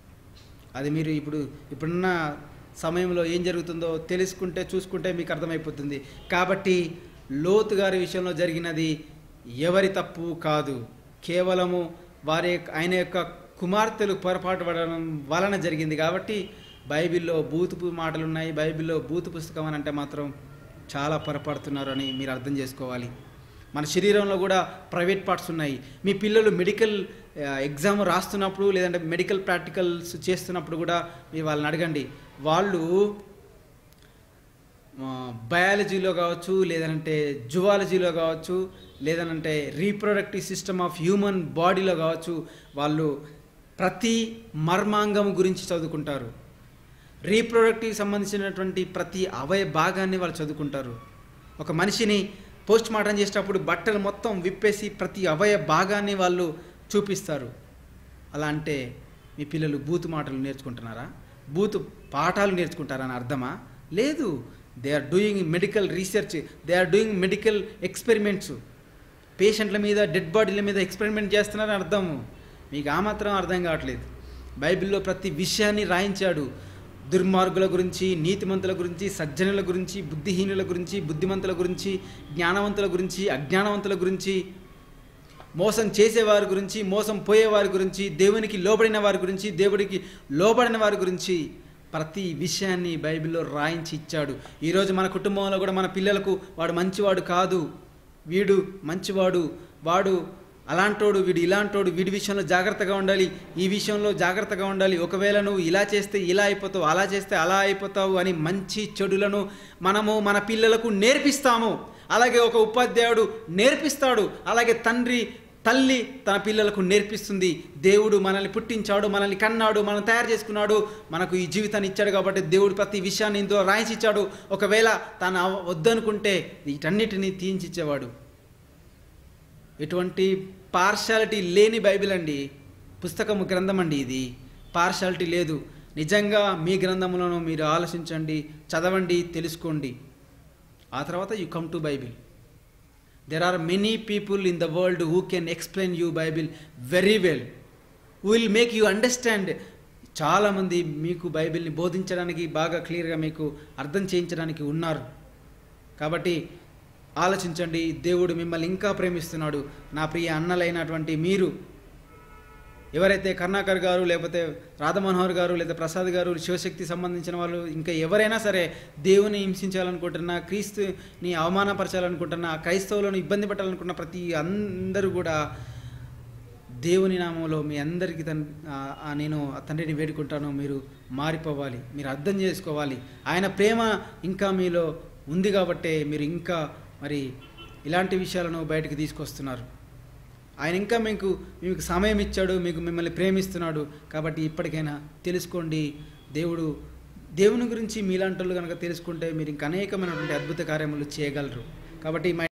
అది మీరు ఇప్పుడు ఇప్పుడున్న సమయంలో ఏం జరుగుతుందో తెలుసుకుంటే చూసుకుంటే మీకు అర్థమైపోతుంది కాబట్టి లోతు గారి విషయంలో జరిగినది ఎవరి తప్పు కాదు కేవలము వారి యొక్క- ఆయన యొక్క కుమార్తెలు పొరపాటు పడడం వలన జరిగింది కాబట్టి బైబిల్లో బూతు మాటలు ఉన్నాయి బైబిల్లో బూతు పుస్తకం అని అంటే మాత్రం చాలా పొరపడుతున్నారు అని మీరు అర్థం చేసుకోవాలి మన శరీరంలో కూడా ప్రైవేట్ పార్ట్స్ ఉన్నాయి మీ పిల్లలు మెడికల్ ఆ, ఎగ్జామ్ రాస్తున్నప్పుడు లేదంటే మెడికల్ ప్రాక్టికల్స్ చేస్తున్నప్పుడు కూడా మీరు వాళ్ళని అడగండి వాళ్ళు ఆ, బయాలజీలో కావచ్చు లేదంటే జువాలజీలో కావచ్చు లేదనంటే రీప్రొడక్టివ్ సిస్టమ్ ఆఫ్ హ్యూమన్ బాడీలో కావచ్చు వాళ్ళు ప్రతి మర్మాంగం గురించి చదువుకుంటారు రీప్రొడక్టివ్ సంబంధించినటువంటి ప్రతి అవయ భాగాన్ని వాళ్ళు చదువుకుంటారు ఒక మనిషిని పోస్ట్ మార్టం చేసేటప్పుడు బట్టలు మొత్తం విప్పేసి ప్రతి అవయ భాగాన్ని వాళ్ళు చూపిస్తారు అలా అంటే మీ పిల్లలు బూతు మాటలు నేర్చుకుంటున్నారా బూతు పాఠాలు నేర్చుకుంటారా అని అర్థమా లేదు they are doing medical research they are doing medical experiments పేషెంట్ల మీద డెడ్ బాడీల మీద ఎక్స్పెరిమెంట్ చేస్తున్నారని అర్థము మీకు ఆ మాత్రం అర్థం కావట్లేదు బైబిల్లో ప్రతి విషయాన్ని రాయించాడు దుర్మార్గుల గురించి నీతిమంతుల గురించి సజ్జనుల గురించి బుద్ధిహీనుల గురించి బుద్ధిమంతుల గురించి జ్ఞానవంతుల గురించి అజ్ఞానవంతుల గురించి మోసం చేసేవారి గురించి మోసం పోయేవారి గురించి దేవునికి లోబడిన వారి గురించి దేవుడికి లోబడిన వారి గురించి ప్రతి విషయాన్ని బైబిల్లో రాయించి ఇచ్చాడు ఈరోజు మన కుటుంబంలో కూడా మన పిల్లలకు వాడు మంచివాడు కాదు వీడు మంచివాడు వాడు అలాంటోడు వీడు ఇలాంటోడు వీడి విషయంలో జాగ్రత్తగా ఉండాలి ఈ విషయంలో జాగ్రత్తగా ఉండాలి ఒకవేళ నువ్వు ఇలా చేస్తే ఇలా అయిపోతావు అలా చేస్తే అలా అయిపోతావు అని మంచి చెడులను మనము మన పిల్లలకు నేర్పిస్తాము అలాగే ఒక ఉపాధ్యాయుడు నేర్పిస్తాడు అలాగే తండ్రి తల్లి తన పిల్లలకు నేర్పిస్తుంది దేవుడు మనల్ని పుట్టించాడు మనల్ని కన్నాడు మనం తయారు చేసుకున్నాడు మనకు ఈ జీవితాన్ని ఇచ్చాడు కాబట్టి దేవుడు ప్రతి విషయాన్ని ఇందులో రాయించి ఇచ్చాడు ఒకవేళ తాను అవ- వద్దనుకుంటే వీటన్నిటిని తీయించిచ్చేవాడు ఎటువంటి పార్షాలిటీ లేని బైబిల్ అండి పుస్తకము గ్రంథం అండి ఇది పార్షాలిటీ లేదు నిజంగా మీ గ్రంథములను మీరు ఆలోచించండి చదవండి తెలుసుకోండి ఆ తర్వాత you come to Bible there are many people in the world who can explain you Bible very well will make you understand చాలామంది మీకు బైబిల్ని బోధించడానికి బాగా క్లియర్గా మీకు అర్థం చేయించడానికి ఉన్నారు కాబట్టి ఆలోచించండి దేవుడు మిమ్మల్ని ఇంకా ప్రేమిస్తున్నాడు నా ప్రియ అన్నలైనటువంటి మీరు ఎవరైతే కరుణాకర్ గారు లేకపోతే రాధమనోహర్ గారు లేదా ప్రసాద్ గారు శివశక్తి సంబంధించిన వాళ్ళు ఇంకా ఎవరైనా సరే దేవుని హింసించాలనుకుంటున్నా క్రీస్తుని అవమానపరచాలనుకుంటున్నా క్రైస్తవులను ఇబ్బంది పెట్టాలనుకున్న ప్రతి అందరూ కూడా దేవుని నామంలో మీ అందరికీ తన్ ఆ- ఆ నేను ఆ తండ్రిని వేడుకుంటాను మీరు మారిపోవాలి మీరు అర్థం చేసుకోవాలి ఆయన ప్రేమ ఇంకా మీలో ఉంది కాబట్టే మీరు ఇంకా మరి ఇలాంటి విషయాలను బయటకు తీసుకొస్తున్నారు ఆయన ఇంకా మీకు మీకు సమయం ఇచ్చాడు మీకు మిమ్మల్ని ప్రేమిస్తున్నాడు కాబట్టి ఇప్పటికైనా తెలుసుకోండి దేవుడు దేవుని గురించి మీలాంటి వాళ్ళు కనుక తెలుసుకుంటే మీరు ఇంకా అనేకమైనటువంటి అద్భుత కార్యములు చేయగలరు కాబట్టి మై